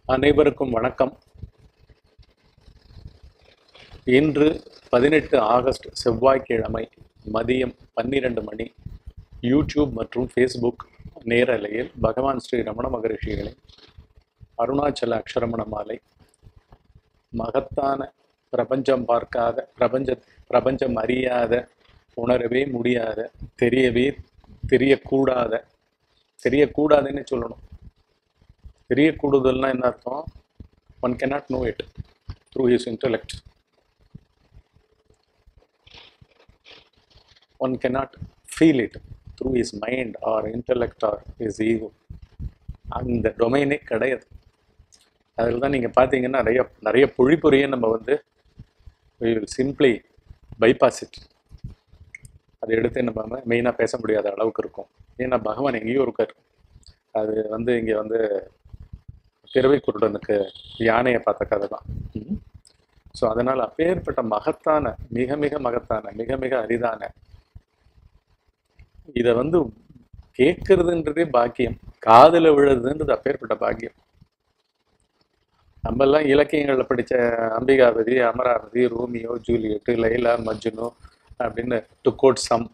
அனைவருக்கும் வணக்கம் இன்று பதினெட்டு ஆகஸ்ட் செவ்வாய்க்கிழமை மதியம் பன்னிரண்டு மணி யூடியூப் மற்றும் ஃபேஸ்புக் நேரலையில் பகவான் ஸ்ரீ ரமண மகரிஷிகளின் அருணாச்சல அக்ஷரமண மாலை மகத்தான பிரபஞ்சம் பார்க்காத பிரபஞ்ச பிரபஞ்சம் அறியாத உணரவே முடியாத தெரியவே தெரியக்கூடாத தெரியக்கூடாதுன்னு சொல்லணும் தெரியக்கூடுதல்னா என்ன அர்த்தம் one cannot know it through his intellect one cannot feel it through his mind or intellect or his ego அந்த டொமைனே கிடையாது அதில் தான் நீங்கள் பார்த்தீங்கன்னா நிறைய நிறைய பொழிப்புரையை நம்ம வந்து சிம்பிளி bypass it அதை எடுத்து நம்ம மெயினாக பேச முடியாத அளவுக்கு இருக்கும் ஏன்னா பகவான் எங்கேயோ இருக்கார் அது வந்து இங்கே வந்து பிறவை குருடனுக்கு யானையை பார்த்த கதை தான் ஸோ அதனால் அப்பேற்பட்ட மகத்தான மிக மிக மகத்தான மிக மிக அரிதான இதை வந்து கேட்கறதுன்றதே பாக்கியம் காதுல விழுறதுன்றது அப்பேற்பட்ட பாக்கியம் நம்ம எல்லாம் இலக்கியங்களில் படிச்ச அம்பிகாபதி அமராவதி ரோமியோ ஜூலியட் லைலா மஜ்னு அப்படின்னு டு கோட் சம்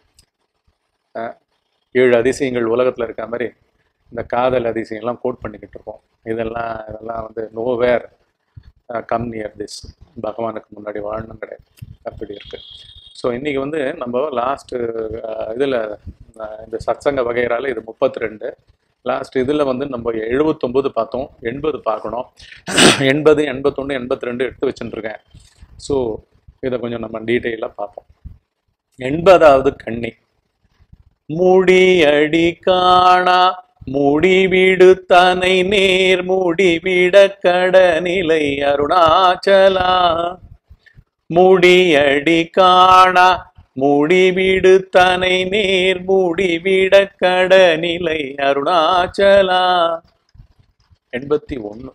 ஏழு அதிசயங்கள் உலகத்துல இருக்க மாதிரி இந்த காதல் அதிசயம்லாம் கோட் பண்ணிக்கிட்டு இருப்போம் இதெல்லாம் இதெல்லாம் வந்து நோவேர் கம் நியர் திஸ் பகவானுக்கு முன்னாடி வாழணும் கிடையாது அப்படி இருக்கு ஸோ இன்னைக்கு வந்து நம்ம லாஸ்ட் இதில் இந்த சத்சங்க வகைரால இது முப்பத்தி ரெண்டு லாஸ்ட் இதில் வந்து நம்ம எழுபத்தொம்போது பார்த்தோம் எண்பது பார்க்கணும் எண்பது எண்பத்தொன்று எண்பத்தி ரெண்டு எடுத்து வச்சுட்டுருக்கேன் ஸோ இதை கொஞ்சம் நம்ம டீட்டெயிலாக பார்ப்போம் எண்பதாவது கண்ணி முடியடி காணா முடிவிடு தனை நேர் முடிவிட கடநிலை அருணாச்சலா முடியடி காணா முடிவிடு தனை நேர் முடிவிட கடநிலை அருணாச்சலா எண்பத்தி ஒன்று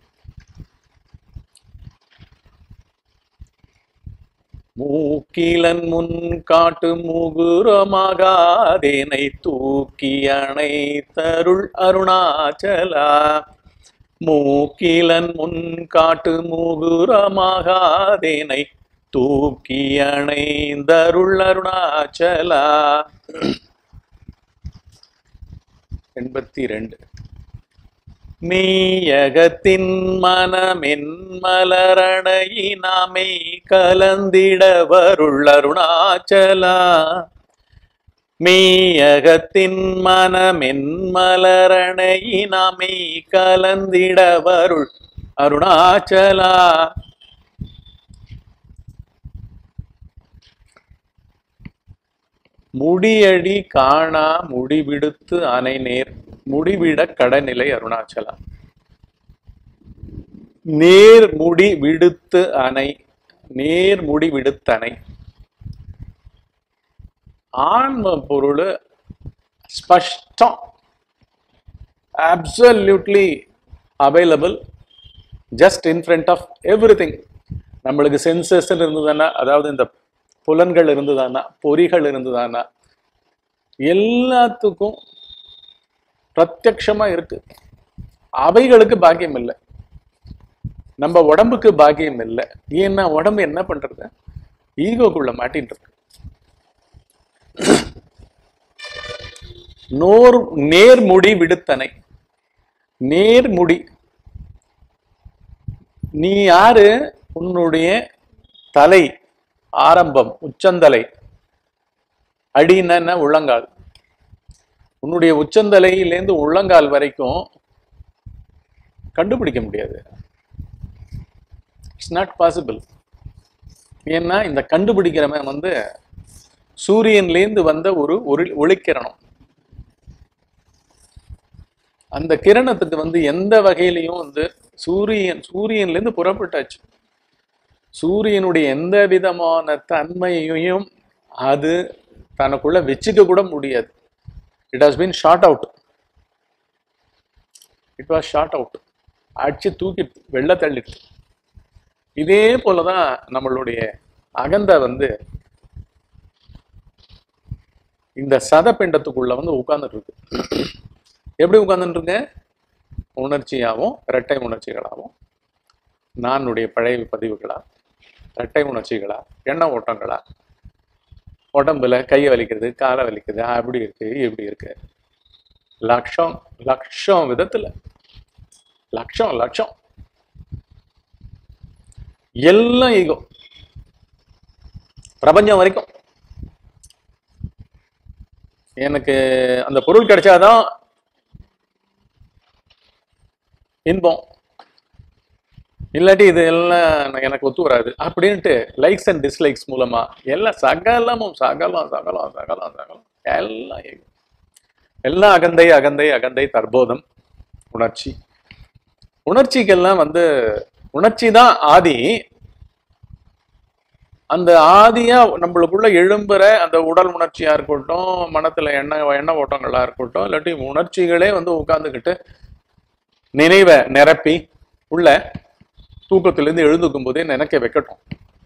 மூக்கிலன் முன் காட்டு முகுரமாகாதேனை தூக்கி அணை தருள் அருணாச்சலா மூக்கிலன் முன் காட்டு முகுரமாகாதேனை தூக்கி அணைந்தருள் அருணாச்சலா எண்பத்தி ரெண்டு மெய்யகத்தின் மனமென் மலரணையினாமை கலந்திட வருள் அருணாச்சலா மெய்யகத்தின் மனமென் மலரணையினாமை கலந்திட வருள் அருணாச்சலா முடியடி காணா முடிவிடுத்து அணை நேர் முடிவிட கடநிலை அருணாச்சலா நேர் முடி விடுத்து அணை நேர் முடி விடுத்தணை ஆன்ம பொருள் ஸ்பஷ்டம் absolutely available just in front of everything நம்மளுக்கு சென்சஸ் இருந்ததுன்னா அதாவது இந்த புலன்கள் இருந்ததானா பொறிகள் இருந்ததானா எல்லாத்துக்கும் பிரத்யக்ஷமா இருக்கு அவைகளுக்கு பாக்கியம் இல்லை நம்ம உடம்புக்கு பாக்கியம் இல்லை ஏன்னா உடம்பு என்ன பண்றது ஈகோக்குள்ள மாட்டின்னு இருக்கு நோர் நேர்முடி விடுத்தனை நேர்முடி நீ யாரு உன்னுடைய தலை ஆரம்பம் உச்சந்தலை அடின உள்ளங்கால் உன்னுடைய உச்சந்தலையிலேருந்து உள்ளங்கால் வரைக்கும் கண்டுபிடிக்க முடியாது இட்ஸ் நாட் பாசிபிள் ஏன்னா இந்த கண்டுபிடிக்கிறவன் வந்து சூரியன்லேருந்து வந்த ஒரு ஒரு ஒளிக்கிரணம் அந்த கிரணத்துக்கு வந்து எந்த வகையிலையும் வந்து சூரியன் சூரியன்லேருந்து புறப்பட்டாச்சு சூரியனுடைய எந்த விதமான தன்மையையும் அது தனக்குள்ள வச்சுக்க கூட முடியாது it has been shot out it was shot out அடிச்சு தூக்கி வெள்ள தள்ளிட்டு இதே போலதான் நம்மளுடைய அகந்த வந்து இந்த சதப்பிண்டத்துக்குள்ள வந்து உட்கார்ந்துட்டு இருக்கு எப்படி உட்கார்ந்துட்டு இருக்கு உணர்ச்சியாகவும் இரட்டை உணர்ச்சிகளாகவும் நானுடைய பழைய பதிவுகளா இரட்டை உணர்ச்சிகளா எண்ண ஓட்டங்களா உடம்புல கை வலிக்குது காலை வலிக்குது அப்படி இருக்கு இப்படி இருக்கு லட்சம் லட்சம் விதத்துல லட்சம் லட்சம் எல்லாம் ஈகோ பிரபஞ்சம் வரைக்கும் எனக்கு அந்த பொருள் கிடைச்சாதான் இன்பம் இல்லாட்டி இது எல்லாம் எனக்கு ஒத்து வராது அப்படின்ட்டு லைக்ஸ் அண்ட் டிஸ்லைக்ஸ் மூலமா எல்லாம் சகலமும் சகலம் சகலம் சகலம் சகலம் எல்லாம் ego. எல்லாம் அகந்தை அகந்தை அகந்தை தற்போதம் உணர்ச்சி உணர்ச்சிக்கெல்லாம் வந்து உணர்ச்சி தான் ஆதி அந்த ஆதியா நம்மளுக்குள்ள எழும்புற அந்த உடல் உணர்ச்சியா இருக்கட்டும் மனத்துல எண்ண எண்ண ஓட்டங்களா இருக்கட்டும் இல்லாட்டி உணர்ச்சிகளே வந்து உட்கார்ந்துக்கிட்டு நினைவை நிரப்பி உள்ள தூக்கத்திலிருந்து எழுந்துக்கும் போதே நினைக்க வைக்கட்டும்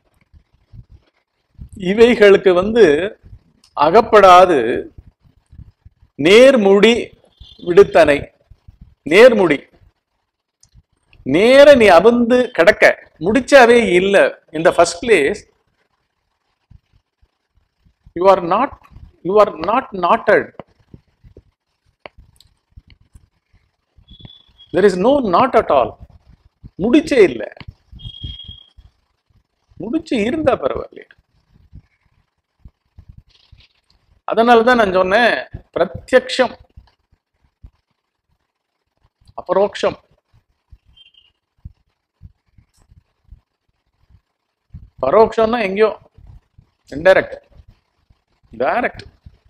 இவைகளுக்கு வந்து அகப்படாது நேர்முடி விடுத்தனை நேர்முடி நேர நீ அபந்து கிடக்க முடிச்சாவே இல்ல இந்த first place you are not you are not knotted there is no knot at all முடிச்சே இல்லை முடிச்சு இருந்தா பரவாயில்லையா அதனாலதான் நான் சொன்னேன் பிரத்யக்ஷம் அபரோக்ஷம் பரோட்சம்னா எங்கேயோ indirect direct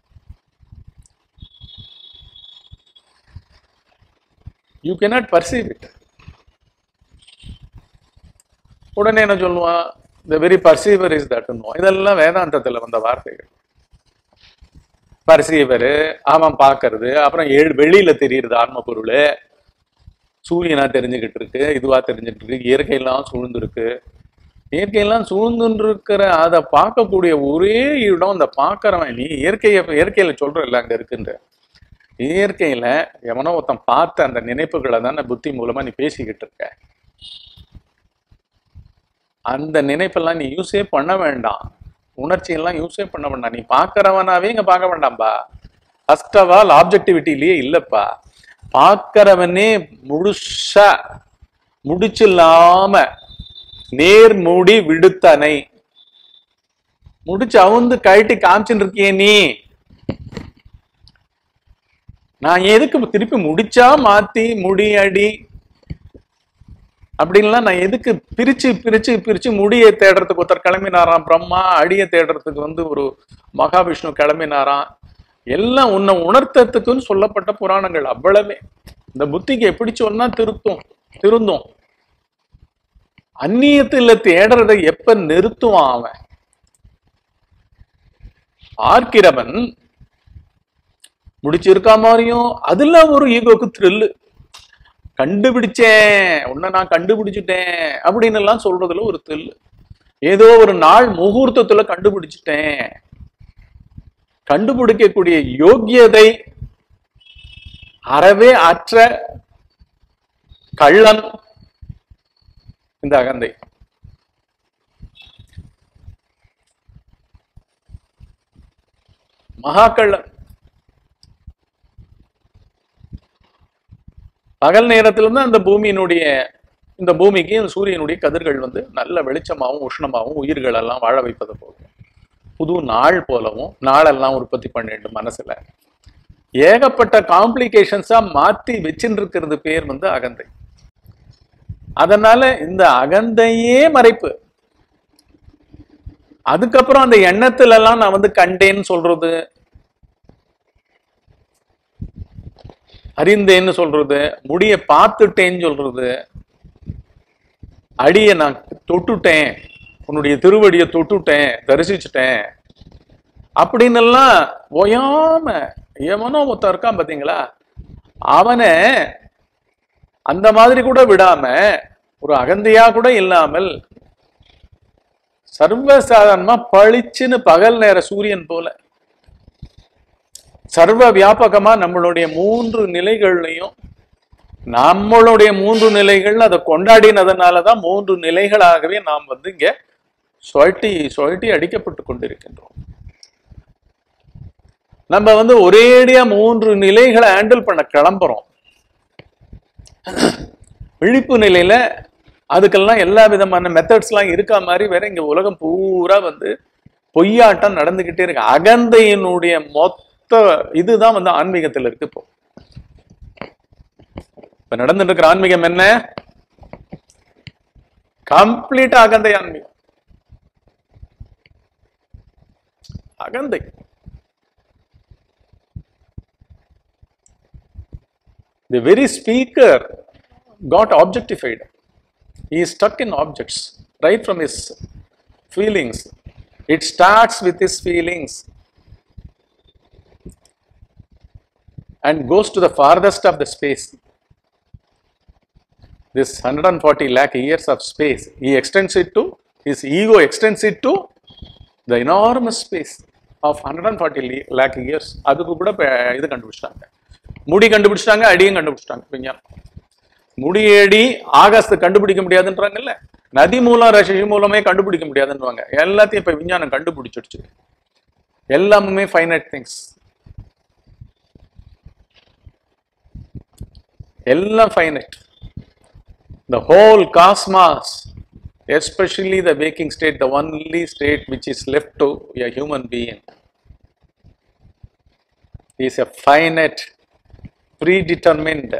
you cannot perceive it உடனே என்ன சொல்லுவான் the very perceiver is that இதெல்லாம் வேதாந்தத்துல வந்த வார்த்தைகள் பரிசீவரு அவன் பார்க்கறது அப்புறம் ஏழு வெளியில தெரியுறது ஆன்ம பொருள் சூரியனா தெரிஞ்சுக்கிட்டு இருக்கு இதுவா தெரிஞ்சுட்டு இருக்கு இயற்கையெல்லாம் சூழ்ந்திருக்கு இயற்கையெல்லாம் சூழ்ந்துன்னு இருக்கிற அதை பார்க்கக்கூடிய ஒரே இடம் அந்த பார்க்கறவன் நீ இயற்கையை இயற்கையில சொல்றல அங்க இருக்குன்ற இயற்கையில எவனோ ஒருத்தன் பார்த்த அந்த நினைப்புகளை தானே புத்தி மூலமா நீ பேசிக்கிட்டு இருக்க அந்த நினைப்பெல்லாம் நீ யூஸே பண்ண வேண்டாம் உணர்ச்சி எல்லாம் யூஸே பண்ண வேண்டாம் நீ பார்க்கறவனாவே இங்க பார்க்க வேண்டாம்பா ஃபர்ஸ்ட் ஆஃப் ஆல் ஆப்ஜெக்டிவிட்டிலேயே இல்லப்பா பார்க்கறவனே முழுசா முடிச்சில்லாம நேர்முடி விடுத்தனை முடிச்சு அவுந்து கழட்டி காமிச்சுட்டு இருக்கியே நீ நான் எதுக்கு திருப்பி முடிச்சா மாத்தி முடி அடி அப்படின்லாம் நான் எதுக்கு பிரிச்சு பிரிச்சு பிரிச்சு முடியை தேடுறதுக்கு ஒருத்தர் கிளம்பினாராம் பிரம்மா அடியை தேடுறதுக்கு வந்து ஒரு மகாவிஷ்ணு கிளம்பினாராம் எல்லாம் உன்னை உணர்த்தத்துக்குன்னு சொல்லப்பட்ட புராணங்கள் அவ்வளவே இந்த புத்திக்கு எப்படி சொன்னா திருத்தும் திருந்தும் அந்நியத்துல தேடுறதை எப்ப நிறுத்துவான் அவன் பார்க்கிறவன் முடிச்சிருக்கா மாதிரியும் அதுல ஒரு ஈகோக்கு த்ரில்லு கண்டுபிடிச்சேன் உன்னை நான் கண்டுபிடிச்சிட்டேன் அப்படின்னு எல்லாம் சொல்றதுல ஒரு த்ரில்லு ஏதோ ஒரு நாள் முகூர்த்தத்துல கண்டுபிடிச்சிட்டேன் கண்டுபிடிக்கக்கூடிய யோக்கியதை அறவே அற்ற கள்ளன் இந்த அகந்தை மகாக்கள்ளன் பகல் நேரத்துல இருந்து அந்த பூமியினுடைய இந்த பூமிக்கு இந்த சூரியனுடைய கதிர்கள் வந்து நல்ல வெளிச்சமாகவும் உஷ்ணமாகவும் உயிர்கள் எல்லாம் வாழ வைப்பது போகும் புது நாள் போலவும் நாளெல்லாம் உற்பத்தி பண்ணிட்டு மனசுல ஏகப்பட்ட காம்ப்ளிகேஷன்ஸா மாத்தி வச்சுட்டு இருக்கிறது பேர் வந்து அகந்தை அதனால இந்த அகந்தையே மறைப்பு அதுக்கப்புறம் அந்த எண்ணத்துல எல்லாம் நான் வந்து கண்டேன்னு சொல்றது அறிந்தேன்னு சொல்றது முடிய பார்த்துட்டேன்னு சொல்றது அடிய நான் தொட்டுட்டேன் உன்னுடைய திருவடியை தொட்டுட்டேன் தரிசிச்சுட்டேன் அப்படின்னு எல்லாம் ஓயாம எவனோ ஒருத்தன் இருக்கான் பாத்தீங்களா அவனை அந்த மாதிரி கூட விடாம ஒரு அகந்தையா கூட இல்லாமல் சர்வசாதாரணமா பளிச்சுன்னு பகல் நேர சூரியன் போல சர்வ வியாபகமா நம்மளுடைய மூன்று நிலைகள்லையும் நம்மளுடைய மூன்று நிலைகள் அதை கொண்டாடினதுனால தான் மூன்று நிலைகளாகவே நாம் வந்து இங்க சுழட்டி சுழட்டி அடிக்கப்பட்டு கொண்டிருக்கின்றோம் நம்ம வந்து ஒரேடியா மூன்று நிலைகளை ஹேண்டில் பண்ண கிளம்புறோம் விழிப்பு நிலையில அதுக்கெல்லாம் எல்லா விதமான மெத்தட்ஸ்லாம் இருக்கா மாதிரி வேற இங்க உலகம் பூரா வந்து பொய்யாட்டம் நடந்துகிட்டே இருக்கு அகந்தையினுடைய மொத்த இதுதான் வந்து ஆன்மீகத்தில் இருக்கு இப்போ இப்ப நடந்துட்டு இருக்கிற ஆன்மீகம் என்ன கம்ப்ளீட் அகந்தை ஆன்மீகம் அகந்தை the very speaker got objectified. He is stuck in objects right from his feelings. It starts with his feelings and goes to the farthest of the space. This 140 lakh years of space, he extends it to, his ego extends it to the enormous space of 140 li- lakh years. அதுக்கு கூட இப்ப இது கண்டுபிடிச்சிட்டாங்க முடி கண்டுபிடிச்சிட்டாங்க அடியும் கண்டுபிடிச்சிட்டாங்க விஞ்ஞானம் முடியடி ஆகாசத்தை கண்டுபிடிக்க முடியாதுன்றாங்கல்ல நதி மூலம் ரசி மூலமே கண்டுபிடிக்க முடியாதுன்றாங்க எல்லாத்தையும் இப்ப விஞ்ஞானம் கண்டுபிடிச்சிடுச்சு எல்லாமே ஃபைனட் திங்ஸ் எல்லாம் finite the whole cosmos especially the waking state the only state which is left to a human being is a finite predetermined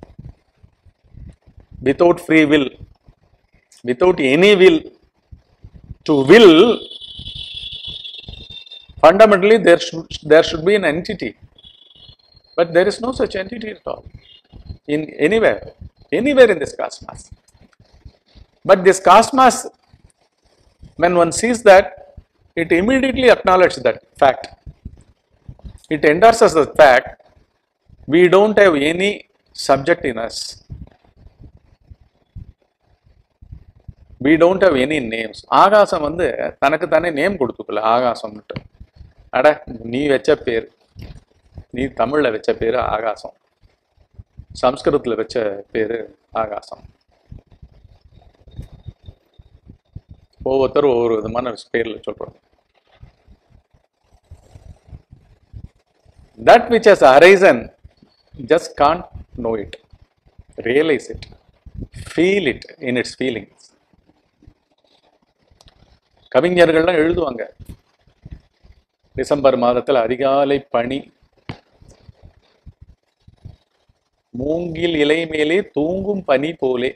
without free will without any will to will fundamentally there should there should be an entity but there is no such entity at all in anywhere anywhere in this cosmos but this cosmos when one sees that it immediately acknowledges that fact it endorses the fact we don't have any subject in us we don't have any names ஆகாசம் வந்து தனக்கு தானே name கொடுத்துக்கல ஆகாசம்னுட்டு அட நீ வச்ச பேர் நீ தமிழ்ல வச்ச பேரு ஆகாசம் சம்ஸ்கிருதத்துல வச்ச பேரு ஆகாசம் ஒவ்வொருத்தரும் ஒவ்வொரு விதமான பேர்ல சொல்றாங்க that which has arisen just can't know it realize it feel it in its feelings கவிஞர்கள்லாம் எழுதுவாங்க டிசம்பர் மாதத்துல அதிகாலை பனி மூங்கில் இலை மேலே தூங்கும் பனி போலே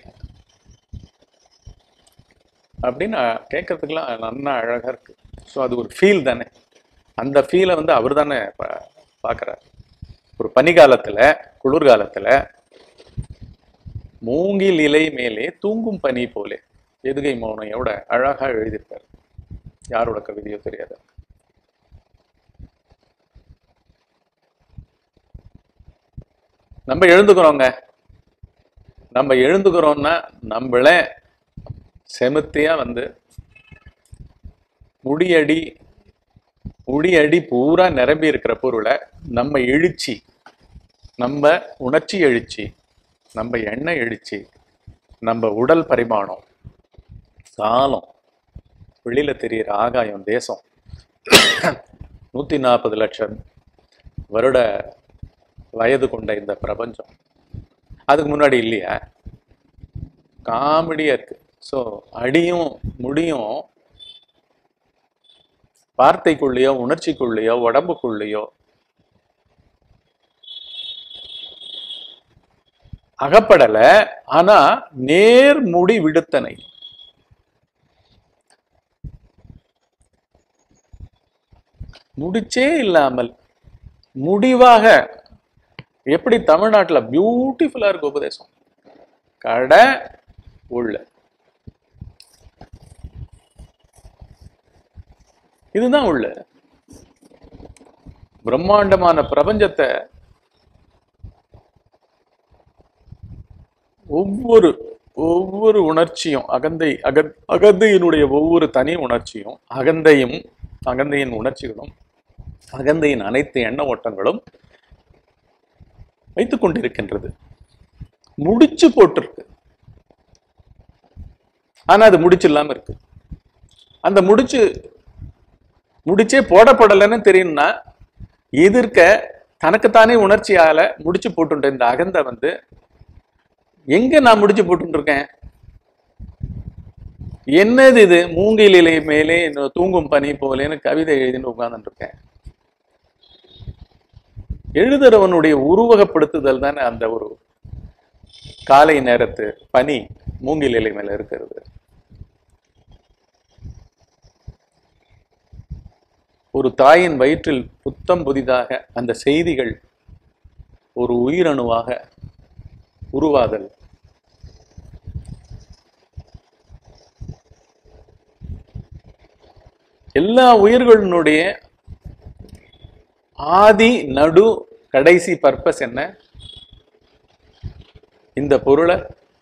அப்படின்னு கேட்கறதுக்கெல்லாம் நல்லா அழகா இருக்கு ஸோ அது ஒரு ஃபீல் தானே அந்த ஃபீலை வந்து அவர் தானே பார்க்குறாரு ஒரு பனிகாலத்துல குளிர்காலத்துல மூங்கில் இலை மேலே தூங்கும் பனி போலே எதுகை மௌனையோட அழகா எழுதியிருக்காரு யாரோட கவிதையோ தெரியாது நம்ம எழுந்துக்கிறோங்க நம்ம எழுந்துக்கிறோம்னா நம்மளே செமத்தியா வந்து முடியடி முடியடி பூரா நிரம்பி இருக்கிற பொருளை நம்ம எழுச்சி நம்ம உணர்ச்சி எழுச்சி நம்ம எண்ணெய் எழுச்சி நம்ம உடல் பரிமாணம் காலம் வெளியில தெரியிற ஆகாயம் தேசம் நூத்தி நாற்பது லட்சம் வருட வயது கொண்ட இந்த பிரபஞ்சம் அதுக்கு முன்னாடி இல்லையா காமெடியா இருக்கு ஸோ அடியும் முடியும் வார்த்தைக்குள்ளேயோ உணர்ச்சிக்குள்ளேயோ உடம்புக்குள்ளேயோ அகப்படல ஆனா நேர் முடி விடுத்தனை முடிச்சே இல்லாமல் முடிவாக எப்படி தமிழ்நாட்டுல பியூட்டிஃபுல்லா இருக்கு உபதேசம் கடை உள்ள இதுதான் உள்ள பிரம்மாண்டமான பிரபஞ்சத்தை ஒவ்வொரு ஒவ்வொரு உணர்ச்சியும் அகந்தை அக அகந்தையினுடைய ஒவ்வொரு தனி உணர்ச்சியும் அகந்தையும் அகந்தையின் உணர்ச்சிகளும் அகந்தையின் அனைத்து எண்ண ஓட்டங்களும் வைத்துக் கொண்டிருக்கின்றது முடிச்சு போட்டிருக்கு ஆனா அது முடிச்சு இல்லாம இருக்கு அந்த முடிச்சு முடிச்சே போடப்படலைன்னு தெரியும்னா எதிர்க்க தனக்குத்தானே உணர்ச்சியால முடிச்சு போட்டுட்ட இந்த அகந்தை வந்து எங்க நான் முடிச்சு போட்டு இருக்கேன் என்னது இது மூங்கில் இலை மேலே இன்னும் தூங்கும் பனி போலேன்னு கவிதை எழுதின்னு உட்கார்ந்துட்டு இருக்கேன் எழுதுறவனுடைய உருவகப்படுத்துதல் தானே அந்த ஒரு காலை நேரத்து பனி மூங்கில் இலை மேல இருக்கிறது ஒரு தாயின் வயிற்றில் புத்தம் புதிதாக அந்த செய்திகள் ஒரு உயிரணுவாக உருவாதல் எல்லா உயிர்களினுடைய ஆதி நடு கடைசி பர்பஸ் என்ன இந்த பொருளை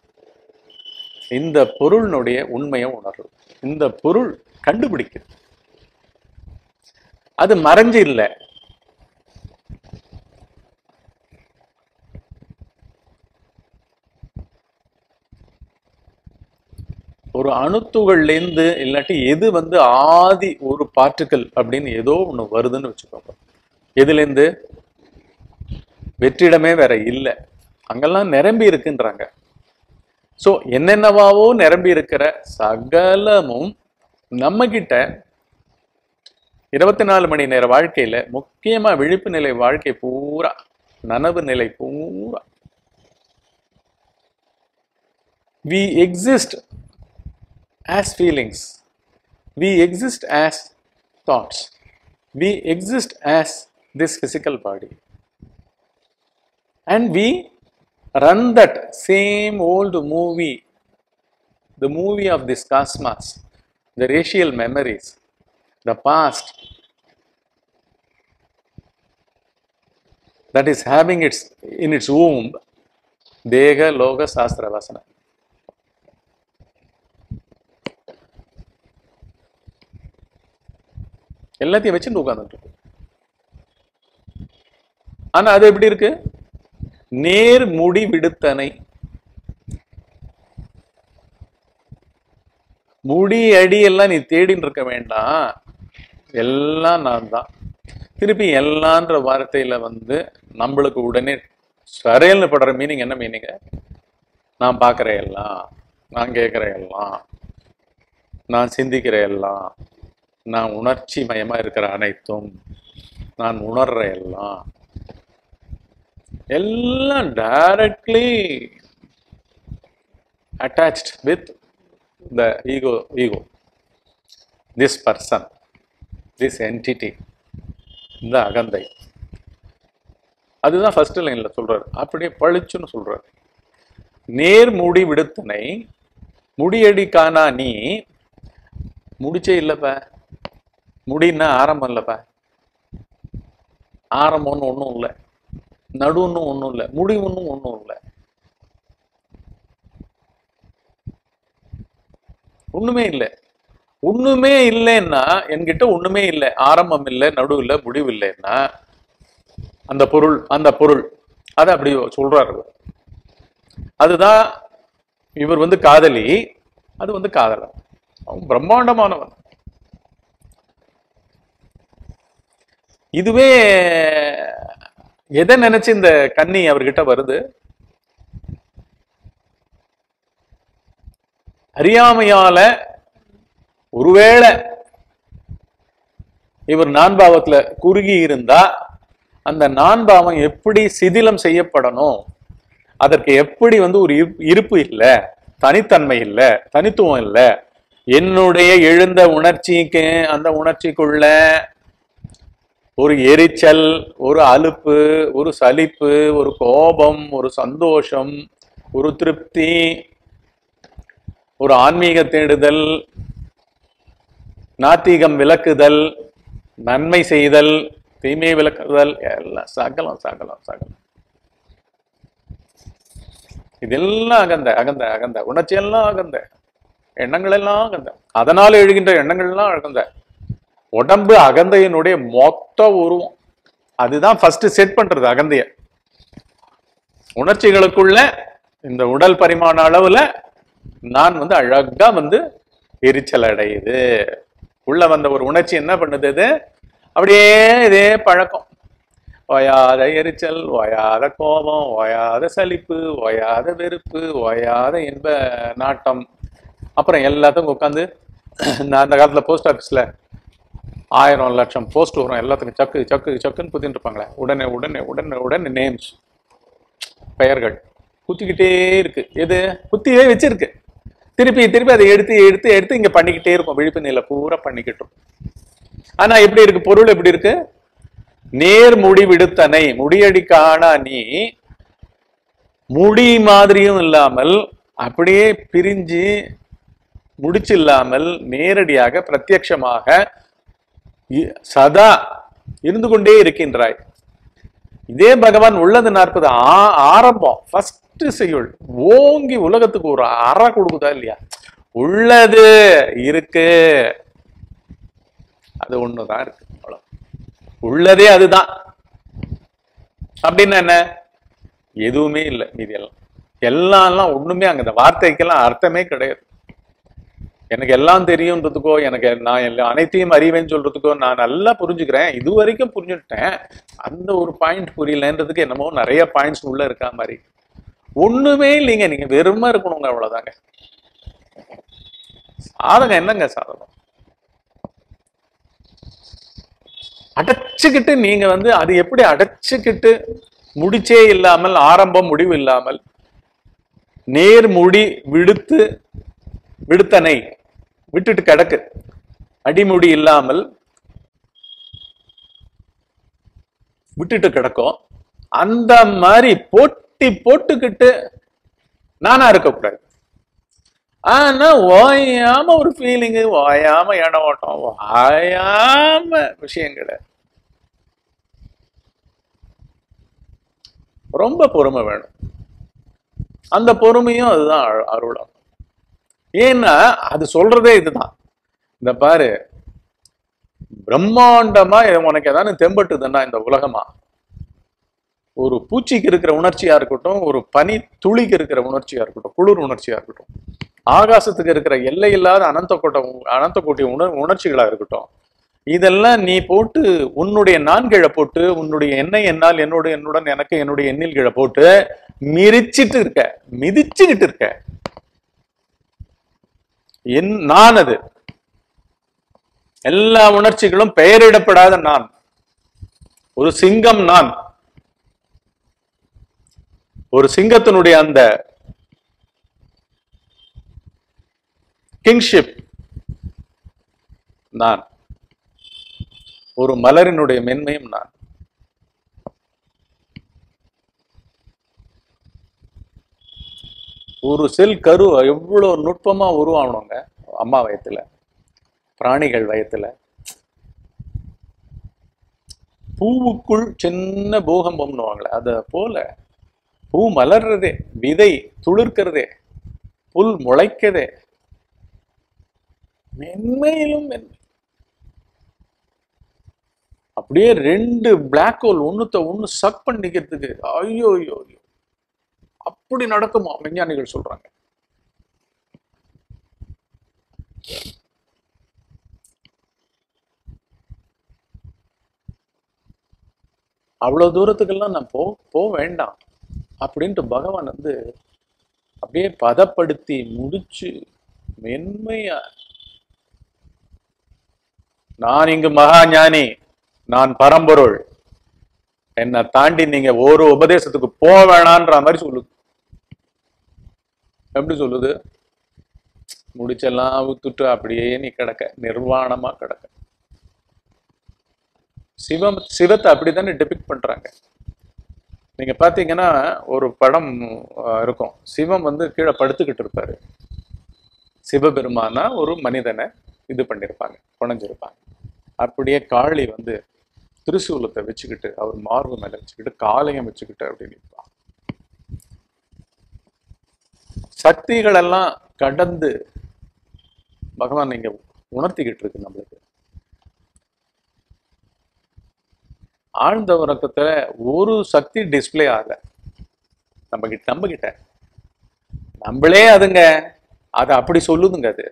இந்த பொருளினுடைய உண்மையை உணர்வு இந்த பொருள் கண்டுபிடிக்குது அது மறைஞ்சு இல்லை ஒரு அணுத்துகள்லேருந்து இல்லாட்டி எது வந்து ஆதி ஒரு பார்ட்டிக்கல் அப்படின்னு ஏதோ ஒண்ணு வருதுன்னு வச்சுக்கோங்க எதுலேருந்து வெற்றிடமே வேற இல்லை அங்கெல்லாம் நிரம்பி இருக்குன்றாங்க ஸோ என்னென்னவாவோ நிரம்பி இருக்கிற சகலமும் நம்ம கிட்ட இருபத்தி நாலு மணி நேர வாழ்க்கையில முக்கியமா விழிப்பு நிலை வாழ்க்கை பூரா நனவு நிலை பூரா we exist as feelings we exist as thoughts we exist as this physical body and we run that same old movie the movie of this cosmos the racial memories the past that is having its in its womb dega loga sastra vasana எல்லாத்தையும் வச்சுட்டு உட்கார்ந்துட்டு இருக்கு ஆனா அது எப்படி இருக்கு நேர் முடி விடுத்தனை முடி அடி எல்லாம் நீ தேடின்னு இருக்க வேண்டாம் எல்லாம் நான் தான் திருப்பி எல்லான்ற வார்த்தையில வந்து நம்மளுக்கு உடனே சரையல்னு படுற மீனிங் என்ன மீனிங்க நான் பார்க்குற எல்லாம் நான் கேட்குற எல்லாம் நான் சிந்திக்கிற எல்லாம் நான் உணர்ச்சி மயமா இருக்கிற அனைத்தும் நான் உணர்ற எல்லாம் எல்லாம் directly attached with the ego ego this person this entity இந்த அகந்தை அதுதான் ஃபர்ஸ்ட் லைன்ல சொல்றாரு அப்படியே பளிச்சுன்னு சொல்றாரு நேர் முடி விடுத்தனை முடியடி காணா நீ முடிச்சே இல்லப்பா முடின்னா ஆரம்பம் இல்லப்பா ஆரம்பம்னு ஒன்றும் இல்லை நடுன்னு ஒன்றும் இல்லை முடிவுன்னு ஒன்றும் இல்லை ஒண்ணுமே இல்லை ஒண்ணுமே இல்லைன்னா என்கிட்ட ஒண்ணுமே இல்லை ஆரம்பம் இல்லை நடு இல்லை முடிவு இல்லைன்னா அந்த பொருள் அந்த பொருள் அதை அப்படி சொல்றாரு இவர். அதுதான் இவர் வந்து காதலி அது வந்து காதலன் அவன் பிரம்மாண்டமானவன் இதுவே எதை நினைச்சு இந்த கன்னி அவர்கிட்ட வருது அறியாமையால ஒருவேளை இவர் நான்பாவத்துல குறுகி இருந்தா அந்த நான்பாவம் எப்படி சிதிலம் செய்யப்படணும் அதற்கு எப்படி வந்து ஒரு இருப்- இருப்பு இல்லை தனித்தன்மை இல்லை தனித்துவம் இல்லை என்னுடைய எழுந்த உணர்ச்சிக்கு அந்த உணர்ச்சிக்குள்ள ஒரு எரிச்சல் ஒரு அலுப்பு ஒரு சலிப்பு ஒரு கோபம் ஒரு சந்தோஷம் ஒரு திருப்தி ஒரு ஆன்மீக தேடுதல் நாத்திகம் விளக்குதல் நன்மை செய்தல் தீமை விளக்குதல் எல்லாம் சகலம் சகலம் சகலம் இதெல்லாம் அகந்த அகந்த அகந்த உணர்ச்சி எல்லாம் அகந்த எண்ணங்கள் எல்லாம் அகந்த அதனால எழுகின்ற எண்ணங்கள் எல்லாம் அகந்த உடம்பு அகந்தையினுடைய மொத்த உருவம் அதுதான் ஃபர்ஸ்ட் செட் பண்றது அகந்தைய உணர்ச்சிகளுக்குள்ள இந்த உடல் பரிமாண அளவுல நான் வந்து அழகா வந்து எரிச்சல் அடையுது உள்ள வந்த ஒரு உணர்ச்சி என்ன பண்ணுது இது அப்படியே இதே பழக்கம் ஓயாத எரிச்சல் ஓயாத கோபம் ஓயாத சலிப்பு ஓயாத வெறுப்பு ஓயாத இன்ப நாட்டம் அப்புறம் எல்லாத்துக்கும் உட்காந்து நான் அந்த காலத்துல போஸ்ட் ஆஃபீஸ்ல ஆயிரம் லட்சம் போஸ்ட் வரும் எல்லாத்துக்கும் சக்கு சக்கு சக்குன்னு குத்திட்டு இருப்பாங்களே உடனே உடனே உடனே உடனே நேம்ஸ் பெயர்கள் குத்திக்கிட்டே இருக்கு எது குத்தியே வச்சிருக்கு திருப்பி திருப்பி அதை எடுத்து எடுத்து எடுத்து இங்க பண்ணிக்கிட்டே இருக்கும் விழிப்பு நிலை பூரா பண்ணிக்கிட்டு இருக்கும் ஆனா எப்படி இருக்கு பொருள் எப்படி இருக்கு நேர் முடி விடுத்தனை முடியடி காணா நீ முடி மாதிரியும் இல்லாமல் அப்படியே பிரிஞ்சு முடிச்சு இல்லாமல் நேரடியாக பிரத்யட்சமாக இ- சதா இருந்து கொண்டே இருக்கின்றாய் இதே பகவான் உள்ளது நாற்பது ஆ- ஆரம்பம் ஃபர்ஸ்ட் செய்யுள் ஓங்கி உலகத்துக்கு ஒரு அற கொடுக்குதா இல்லையா உள்ளது இருக்கு அது ஒண்ணுதான் இருக்கு அவ்வளவு உள்ளதே அதுதான் அப்படின்னா என்ன எதுவுமே இல்லை மீதி எல்லாம் எல்லாம் எல்லாம் ஒண்ணுமே அங்க இந்த வார்த்தைக்கெல்லாம் அர்த்தமே கிடையாது எனக்கு எல்லாம் தெரியுன்றதுக்கோ எனக்கு நான் எல்லா அனைத்தையும் அறிவேன்னு சொல்றதுக்கோ நான் நல்லா புரிஞ்சுக்கிறேன் இது வரைக்கும் புரிஞ்சுட்டேன் அந்த ஒரு பாயிண்ட் புரியலன்றதுக்கு என்னமோ நிறைய பாயிண்ட்ஸ் உள்ள இருக்கா மாதிரி ஒண்ணுமே இல்லைங்க நீங்க வெறுமா இருக்கணுங்க அவ்வளவுதாங்க சாதகம் என்னங்க சாதகம் அடைச்சுக்கிட்டு நீங்க வந்து அது எப்படி அடைச்சுக்கிட்டு முடிச்சே இல்லாமல் ஆரம்பம் முடிவு இல்லாமல் நேர் முடி விடுத்து விடுத்தனை விட்டுட்டு கிடக்கு அடிமுடி இல்லாமல் விட்டுட்டு கிடக்கும் அந்த மாதிரி போட்டி போட்டுக்கிட்டு நானா இருக்கக்கூடாது ஆனா ஓயாம ஒரு ஃபீலிங்கு ஓயாம இடம் ஓட்டம் ஓயாம விஷயங்களை ரொம்ப பொறுமை வேணும் அந்த பொறுமையும் அதுதான் அரு- அருளம் ஏன்னா அது சொல்றதே இதுதான் இந்த பாரு பிரம்மாண்டமா இது உனக்கு ஏதாவது தெம்பட்டுதுன்னா இந்த உலகமா ஒரு பூச்சிக்கு இருக்கிற உணர்ச்சியா இருக்கட்டும் ஒரு பனி துளிக்கு இருக்கிற உணர்ச்சியா இருக்கட்டும் குளிர் உணர்ச்சியா இருக்கட்டும் ஆகாசத்துக்கு இருக்கிற எல்லை இல்லாத அனந்த கோட்டை அனந்த கோட்டி உணர் உணர்ச்சிகளா இருக்கட்டும் இதெல்லாம் நீ போட்டு உன்னுடைய நான்கிழ போட்டு உன்னுடைய என்னை என்னால் என்னோட என்னுடன் எனக்கு என்னுடைய எண்ணில் கிழ போட்டு மிரிச்சிட்டு இருக்க மிதிச்சுக்கிட்டு இருக்க என் நான் அது எல்லா உணர்ச்சிகளும் பெயரிடப்படாத நான் ஒரு சிங்கம் நான் ஒரு சிங்கத்தினுடைய அந்த கிங்ஷிப் நான் ஒரு மலரினுடைய மென்மையும் நான் ஒரு செல் கரு எவ்வளவு நுட்பமா உருவாகணுங்க அம்மா வயத்துல பிராணிகள் வயத்துல பூவுக்குள் சின்ன பூகம்பம்னுவாங்களே அத போல பூ மலர்றதே விதை துளிர்க்கிறதே புல் முளைக்கதே மென்மையிலும் மென்மை அப்படியே ரெண்டு பிளாக் ஹோல் ஒண்ணுத்த ஒண்ணு சக் பண்ணிக்கிறதுக்கு ஐயோ ஐயோ ஐயோ அப்படி நடக்குமா விஞ்ஞானிகள் சொல்றாங்க அவ்வளவு தூரத்துக்கெல்லாம் நான் போ போக வேண்டாம் அப்படின்ட்டு பகவான் வந்து அப்படியே பதப்படுத்தி முடிச்சு மென்மையா நான் இங்கு மகா ஞானி நான் பரம்பொருள் என்னை தாண்டி நீங்க ஒரு உபதேசத்துக்கு போக வேணான்ற மாதிரி சொல்லுது எப்படி சொல்லுது முடிச்செல்லாம் ஊத்துட்டு அப்படியே நீ கிடக்க நிர்வாணமா கிடக்க சிவம் சிவத்தை அப்படித்தானே டெபிக் பண்றாங்க நீங்க பாத்தீங்கன்னா ஒரு படம் அஹ், இருக்கும் சிவம் வந்து கீழே படுத்துக்கிட்டு இருப்பாரு சிவபெருமானா ஒரு மனிதனை இது பண்ணியிருப்பாங்க புனைஞ்சிருப்பாங்க அப்படியே காளி வந்து திருசூலத்தை வச்சுக்கிட்டு அவர் மார்பு மேல வச்சுக்கிட்டு காலையும் வச்சுக்கிட்டு அப்படி நிற்பான் சக்திகள் எல்லாம் கடந்து பகவான் இங்க உணர்த்திக்கிட்டு இருக்கு நம்மளுக்கு ஆழ்ந்த உறக்கத்துல ஒரு சக்தி டிஸ்ப்ளே ஆகல நம்ம கிட்ட நம்ம கிட்ட நம்மளே அதுங்க அது அப்படி சொல்லுதுங்க அது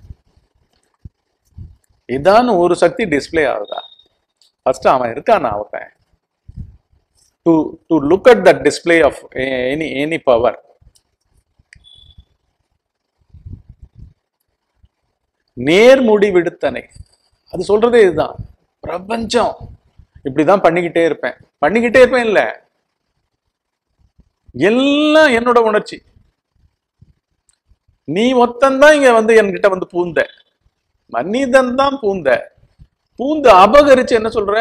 இதான் ஒரு சக்தி டிஸ்ப்ளே ஆகுதா ஃபர்ஸ்ட் அவன் இருக்கானா அவன் to to look at that display of any any power நேர்முடி விடுத்தனை அது சொல்றதே இதுதான் பிரபஞ்சம் இப்படிதான் பண்ணிக்கிட்டே இருப்பேன் பண்ணிக்கிட்டே இருப்பேன் இல்ல எல்லாம் என்னோட உணர்ச்சி நீ ஒத்தந்தான் இங்க வந்து என்கிட்ட வந்து பூந்த மனிதன் தான் பூந்த பூந்து அபகரிச்சு என்ன சொல்ற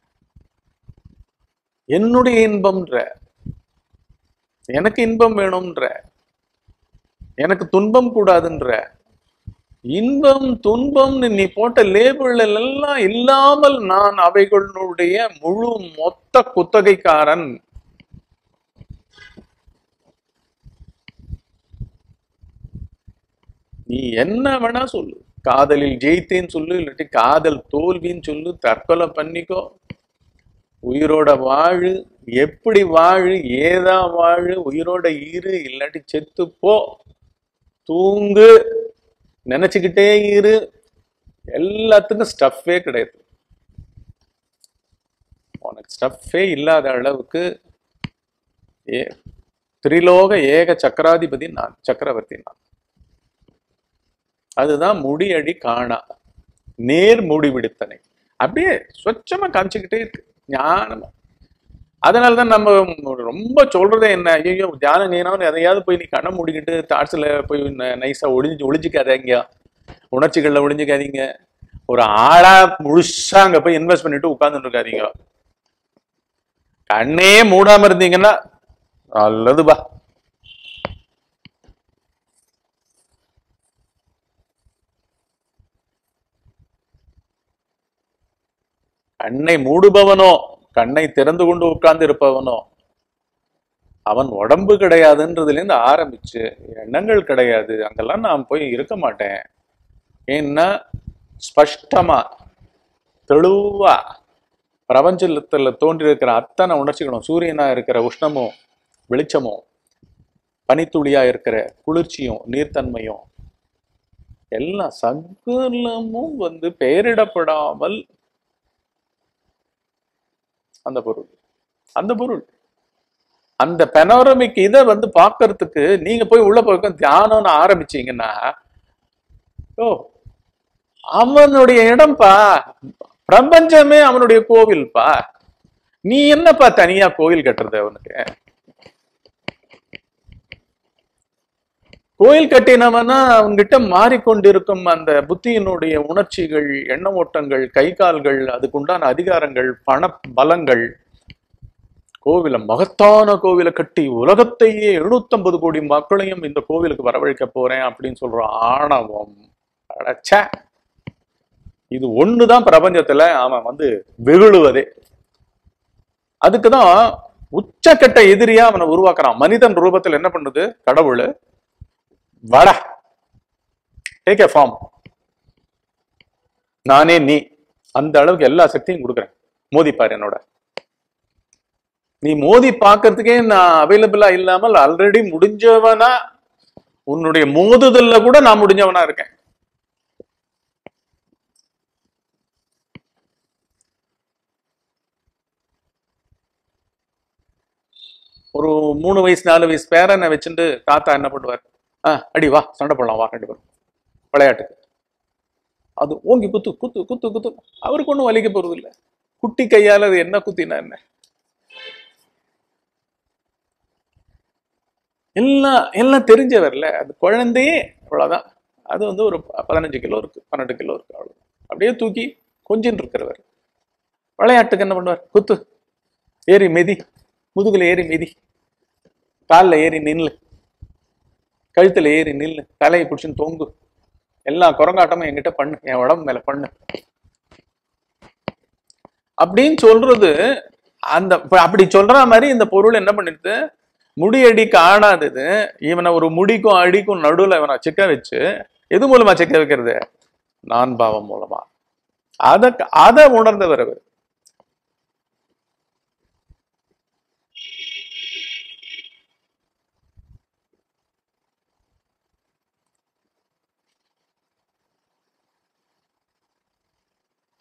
என்னுடைய இன்பம்ன்ற எனக்கு இன்பம் வேணும்ன்ற எனக்கு துன்பம் கூடாதுன்ற இன்பம் துன்பம்னு நீ போட்ட லேபிள் எல்லாம் இல்லாமல் நான் அவைகளுடைய முழு மொத்த குத்தகைக்காரன் நீ என்ன வேணா சொல்லு காதலில் ஜெயித்தேன்னு சொல்லு இல்லாட்டி காதல் தோல்வின்னு சொல்லு தற்கொலை பண்ணிக்கோ உயிரோட வாழு எப்படி வாழு ஏதா வாழு உயிரோட இரு இல்லாட்டி செத்து போ தூங்கு நினைச்சுக்கிட்டே இரு எல்லாத்துக்கும் ஸ்டஃப்பே கிடையாது உனக்கு ஸ்டஃப்பே இல்லாத அளவுக்கு ஏ திரிலோக ஏக சக்கராதிபதி நான் சக்கரவர்த்தி நான் அதுதான் முடியடி காணா நேர் முடி விடுத்தனை அப்படியே சொச்சமா காமிச்சுக்கிட்டே இருக்கு ஞானமா அதனாலதான் நம்ம ரொம்ப சொல்றதே என்ன ஐயோ தியானம் நீனாலும் எதையாவது போய் நீ கண்ணை மூடிக்கிட்டு தாட்ஸ்ல போய் ந- நைஸா ஒளிஞ்சு ஒளிஞ்சுக்காதீங்க உணர்ச்சிகள்ல ஒளிஞ்சுக்காதீங்க ஒரு ஆளா முழுசா அங்க போய் இன்வெஸ்ட் பண்ணிட்டு உட்கார்ந்துட்டு இருக்காதீங்க கண்ணே மூடாம இருந்தீங்கன்னா நல்லதுபா கண்ணை மூடுபவனோ கண்ணை திறந்து கொண்டு உட்கார்ந்து இருப்பவனோ அவன் உடம்பு கிடையாதுன்றதுல இருந்து ஆரம்பிச்சு எண்ணங்கள் கிடையாது அங்கெல்லாம் நான் போய் இருக்க மாட்டேன் ஏன்னா ஸ்பஷ்டமா தெளிவா பிரபஞ்சத்துல தோன்றி இருக்கிற அத்தனை உணர்ச்சிகளும் சூரியனா இருக்கிற உஷ்ணமும் வெளிச்சமும் பனித்துளியா இருக்கிற குளிர்ச்சியும் நீர்த்தன்மையும் எல்லாம் சகலமும் வந்து பெயரிடப்படாமல் அந்த பொருள் அந்த பொருள் அந்த பெனோரமிக் இதை வந்து பார்க்கறதுக்கு நீங்க போய் உள்ள போய் உட்கார்ந்து தியானம்னு ஆரம்பிச்சீங்கன்னா ஓ அவனுடைய இடம்பா பிரபஞ்சமே அவனுடைய கோவில்பா நீ என்னப்பா தனியா கோவில் கட்டுறது அவனுக்கு கோயில் கட்டினவனா அவன்கிட்ட மாறிக்கொண்டிருக்கும் அந்த புத்தியினுடைய உணர்ச்சிகள் எண்ண ஓட்டங்கள் கை கால்கள் அதுக்குண்டான அதிகாரங்கள் பண பலங்கள் கோவில மகத்தான கோவிலை கட்டி உலகத்தையே 750 கோடி மக்களையும் இந்த கோவிலுக்கு வரவழைக்க போறேன் அப்படின்னு சொல்ற ஆணவம் அடச்சே இது ஒண்ணுதான் பிரபஞ்சத்துல அவன் வந்து வெகுழுவதே அதுக்குதான் உச்சக்கட்ட எதிரியா அவனை உருவாக்குறான் மனிதன் ரூபத்துல என்ன பண்ணுது கடவுள் வட டேக் எ ஃபார்ம் நானே நீ அந்த அளவுக்கு எல்லா சக்தியும் கொடுக்குறேன் மோதிப்பார் என்னோட நீ மோதி பார்க்கறதுக்கே நான் அவைலபிளா இல்லாமல் ஆல்ரெடி முடிஞ்சவனா உன்னுடைய மோதுதல்ல கூட நான் முடிஞ்சவனா இருக்கேன் ஒரு மூணு வயசு நாலு வயசு பேரனை வச்சுட்டு தாத்தா என்ன பண்ணுவார் ஆ அடி வா சண்டை போடலாம் வா ரெண்டு பேரும் விளையாட்டுக்கு அது ஓங்கி குத்து குத்து குத்து குத்து அவருக்கு ஒன்றும் வலிக்க போறது இல்லை குட்டி கையால அது என்ன குத்தினா என்ன எல்லாம் எல்லாம் தெரிஞ்சவர்ல அது குழந்தையே அவ்வளவுதான் அது வந்து ஒரு ப- பதினஞ்சு கிலோ இருக்கு பன்னெண்டு கிலோ இருக்கு அவ்வளவு அப்படியே தூக்கி கொஞ்சின்னு இருக்கிறவர் விளையாட்டுக்கு என்ன பண்ணுவார் குத்து ஏறி மிதி முதுகுல ஏறி மிதி காலில் ஏறி நில்லு கழுத்துல ஏறி நில்லு தலையை பிடிச்சின்னு தொங்கு எல்லா குரங்காட்டமும் என்கிட்ட பண்ணு என் உடம்பு மேல பண்ணு அப்படின்னு சொல்றது அந்த இப்ப அப்படி சொல்ற மாதிரி இந்த பொருள் என்ன பண்ணிடுது முடியடி காணாதது இவனை ஒரு முடிக்கும் அடிக்கும் நடுவுல இவனை சிக்க வச்சு எது மூலமா சிக்க வைக்கிறது நான் பாவம் மூலமா அத அதை உணர்ந்தவர் அவர்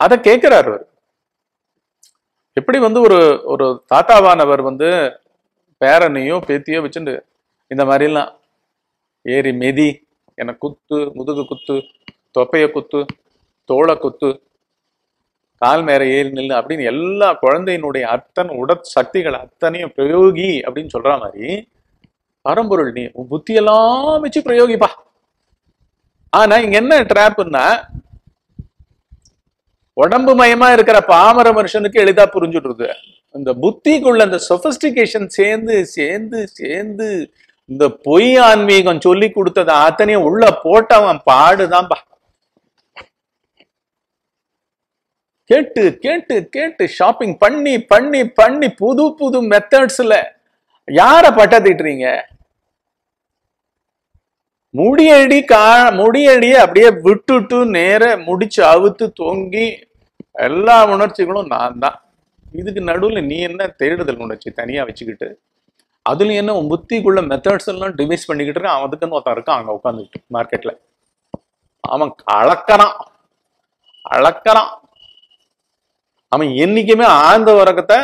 அதை கேட்கிறார் அவர் எப்படி வந்து ஒரு ஒரு தாத்தாவானவர் வந்து பேரனையோ பேத்தியோ வச்சுட்டு இந்த மாதிரிலாம் ஏறி மெதி என்னை குத்து முதுகு குத்து தொப்பைய குத்து தோளை குத்து கால் மேல ஏறி நில்லு அப்படின்னு எல்லா குழந்தையினுடைய அத்தனை உடற் சக்திகள் அத்தனையும் பிரயோகி அப்படின்னு சொல்ற மாதிரி பரம்பொருள் நீ உன் புத்தியெல்லாம் வச்சு பிரயோகிப்பா ஆனா இங்க என்ன ட்ராப்னா உடம்பு மயமா இருக்கிற பாமர மனுஷனுக்கு எளிதா புரிஞ்சுடுறது இந்த புத்திக்குள்ள அந்த சொபஸ்டிகேஷன் சேர்ந்து சேர்ந்து சேர்ந்து இந்த பொய் ஆன்மீகம் சொல்லி கொடுத்தது அத்தனையும் உள்ள போட்டவன் பாடுதான்பா கேட்டு கேட்டு கேட்டு ஷாப்பிங் பண்ணி பண்ணி பண்ணி புது புது மெத்தட்ஸ்ல யார பட்டத்திட்டுறீங்க முடியடி கா முடியடியை அப்படியே விட்டுட்டு நேர முடிச்சு அவுத்து தொங்கி எல்லா உணர்ச்சிகளும் நான் தான் இதுக்கு நடுவில் நீ என்ன தேடுதல் உணர்ச்சி தனியா வச்சுக்கிட்டு அதுல என்ன உன் புத்திக்குள்ள மெத்தட்ஸ் எல்லாம் டிவைஸ் பண்ணிக்கிட்டு இருக்கான் அவன் அதுக்குன்னு ஒருத்தன் இருக்கான் அங்க உட்காந்துக்கிட்டு மார்க்கெட்ல அவன் அளக்கறான் அளக்கறான் அவன் என்னைக்குமே ஆழ்ந்த உறக்கத்தை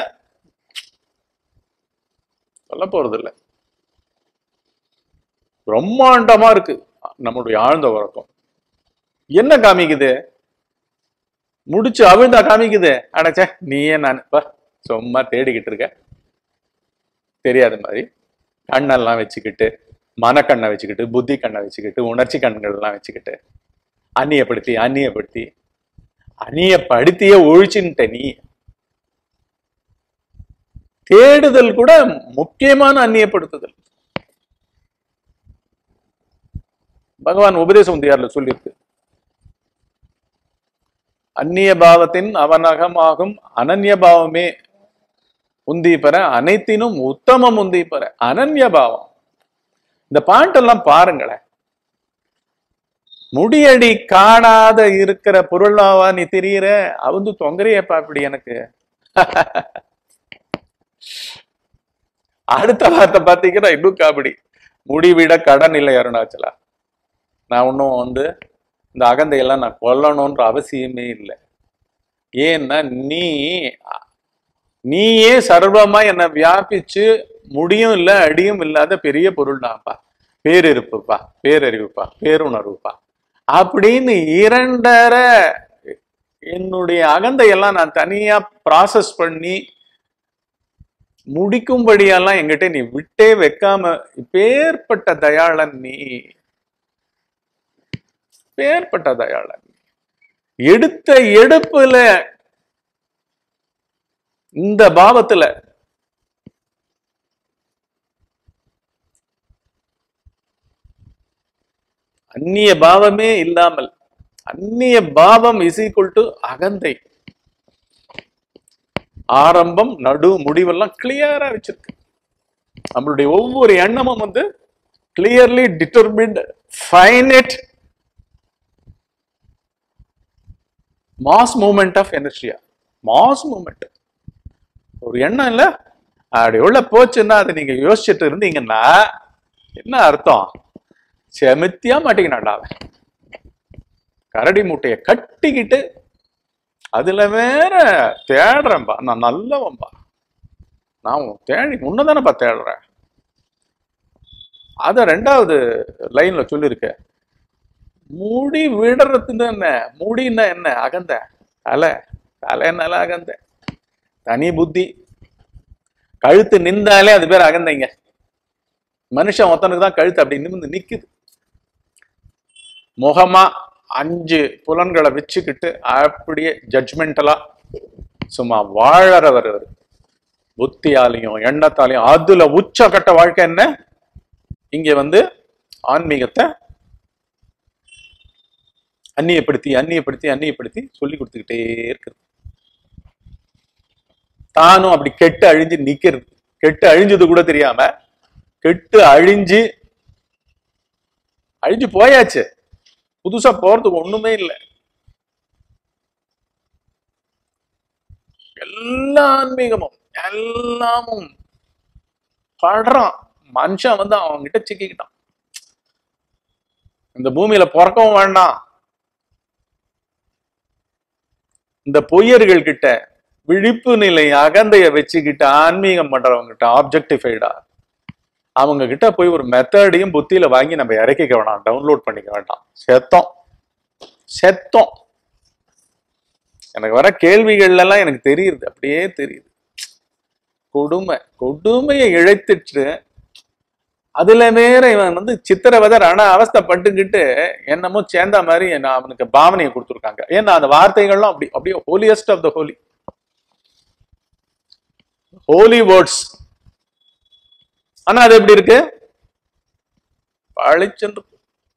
சொல்ல போறது இல்லை பிரம்மாண்டமா இருக்கு நம்முடைய ஆழ்ந்த உறக்கம் என்ன காமிக்குது முடிச்சு அவிழ்ந்தா காமிக்குது அடைச்சே நீயே நான் பா சும்மா தேடிக்கிட்டு இருக்க தெரியாத மாதிரி கண்ணெல்லாம் வச்சுக்கிட்டு மனக்கண்ணை வச்சுக்கிட்டு புத்தி கண்ணை வச்சுக்கிட்டு உணர்ச்சி கண்கள்லாம் வச்சுக்கிட்டு அந்நியப்படுத்தி அந்நியப்படுத்தி அந்நியப்படுத்திய ஒழிச்சுன்ட்ட நீ தேடுதல் கூட முக்கியமான அந்நியப்படுத்துதல் பகவான் உபதேச உந்தியார்ல சொல்லியிருக்கு அந்நிய பாவத்தின் அவனகமாகும் அனன்ய பாவமே உந்தி பெற அனைத்தினும் உத்தமம் உந்தி பெற அனன்ய பாவம் இந்த பாட்டெல்லாம் பாருங்களேன் முடியடி காணாத இருக்கிற பொருளாவா நீ தெரியற அவந்து தொங்கறியப்பா இப்படி எனக்கு அடுத்த வார்த்தை பாத்தீங்கன்னா இன்னும் காமெடி முடிவிட கடன் இல்லை அருணாச்சலா நான் ஒன்றும் வந்து இந்த அகந்தையெல்லாம் நான் கொல்லணுன்ற அவசியமே இல்லை ஏன்னா நீ நீயே சர்வமா என்னை வியாபிச்சு முடியும் இல்லை அடியும் இல்லாத பெரிய பொருள் தான்ப்பா பேரிருப்புப்பா பேரறிவுப்பா பேருணர்வுப்பா அப்படின்னு இரண்டரை என்னுடைய அகந்தையெல்லாம் நான் தனியா ப்ராசஸ் பண்ணி முடிக்கும்படியெல்லாம் என்கிட்ட நீ விட்டே வைக்காம பேர்பட்ட தயாளன் நீ பேர்பட்ட தயாளன் எடுத்த எடுப்புல இந்த பாவத்துல அந்நிய பாவமே இல்லாமல் அந்நிய பாவம் இஸ் ஈக்குவல் டு அகந்தை ஆரம்பம் நடு முடிவெல்லாம் கிளியரா வச்சிருக்கு நம்மளுடைய ஒவ்வொரு எண்ணமும் வந்து clearly determined finite mass moment of எனர்ஜியா மாஸ் மூமெண்ட் ஒரு எண்ணம் இல்ல அப்படி உள்ள போச்சுன்னா அதை நீங்க யோசிச்சுட்டு இருந்தீங்கன்னா என்ன அர்த்தம் செமித்தியா மாட்டிக்கினாடா அவன் கரடி மூட்டைய கட்டிக்கிட்டு அதுல வேற தேடுறேன்பா நான் நல்லவன்பா நான் உன் தேடி முன்னதானப்பா தேடுறேன் அத ரெண்டாவது லைன்ல சொல்லியிருக்க முடி விடுறதுன்னு என்ன முடின்னா என்ன அகந்த தலை தலைனால அகந்த தனி புத்தி கழுத்து நின்றாலே அது பேர் அகந்தைங்க மனுஷன் ஒருத்தனுக்கு தான் கழுத்து அப்படி நிமிந்து நிக்குது முகமா அஞ்சு புலன்களை வச்சுக்கிட்டு அப்படியே ஜட்ஜ்மெண்டலா சும்மா வாழறவர் அவர் புத்தியாலையும் எண்ணத்தாலையும் அதுல உச்சக்கட்ட வாழ்க்கை என்ன இங்க வந்து ஆன்மீகத்தை அந்நியப்படுத்தி அந்நியப்படுத்தி அந்நியப்படுத்தி சொல்லி கொடுத்துக்கிட்டே இருக்கிறது தானும் அப்படி கெட்டு அழிஞ்சு நிக்கிறது கெட்டு அழிஞ்சது கூட தெரியாம கெட்டு அழிஞ்சு அழிஞ்சு போயாச்சு புதுசா போறதுக்கு ஒண்ணுமே இல்லை எல்லா ஆன்மீகமும் எல்லாமும் படுறான் மனுஷன் வந்து அவன் கிட்ட சிக்கிக்கிட்டான் இந்த பூமியில பிறக்கவும் வேண்டாம் இந்த பொய்யர்கள் கிட்ட விழிப்பு நிலை அகந்தைய வச்சுக்கிட்டு ஆன்மீகம் பண்றவங்க கிட்ட ஆப்ஜெக்டிஃபைடா அவங்க கிட்ட போய் ஒரு மெத்தடையும் புத்தியில வாங்கி நம்ம இறக்கிக்க வேணாம் டவுன்லோட் பண்ணிக்க வேண்டாம் செத்தோம் செத்தோம் எனக்கு வர கேள்விகள்ல எல்லாம் எனக்கு தெரியுது அப்படியே தெரியுது கொடுமை கொடுமையை இழைத்துட்டு அதுல வேற இவன் வந்து சித்திரவதை ரண அவஸ்தைப்பட்டுக்கிட்டு என்னமோ சேர்ந்த மாதிரி என்ன அவனுக்கு பாவனையை கொடுத்துருக்காங்க ஏன்னா அந்த வார்த்தைகள்லாம் அப்படி அப்படியே holiest of the holy holy words ஆனா அது எப்படி இருக்கு பளிச்சுன்னு இருக்கு.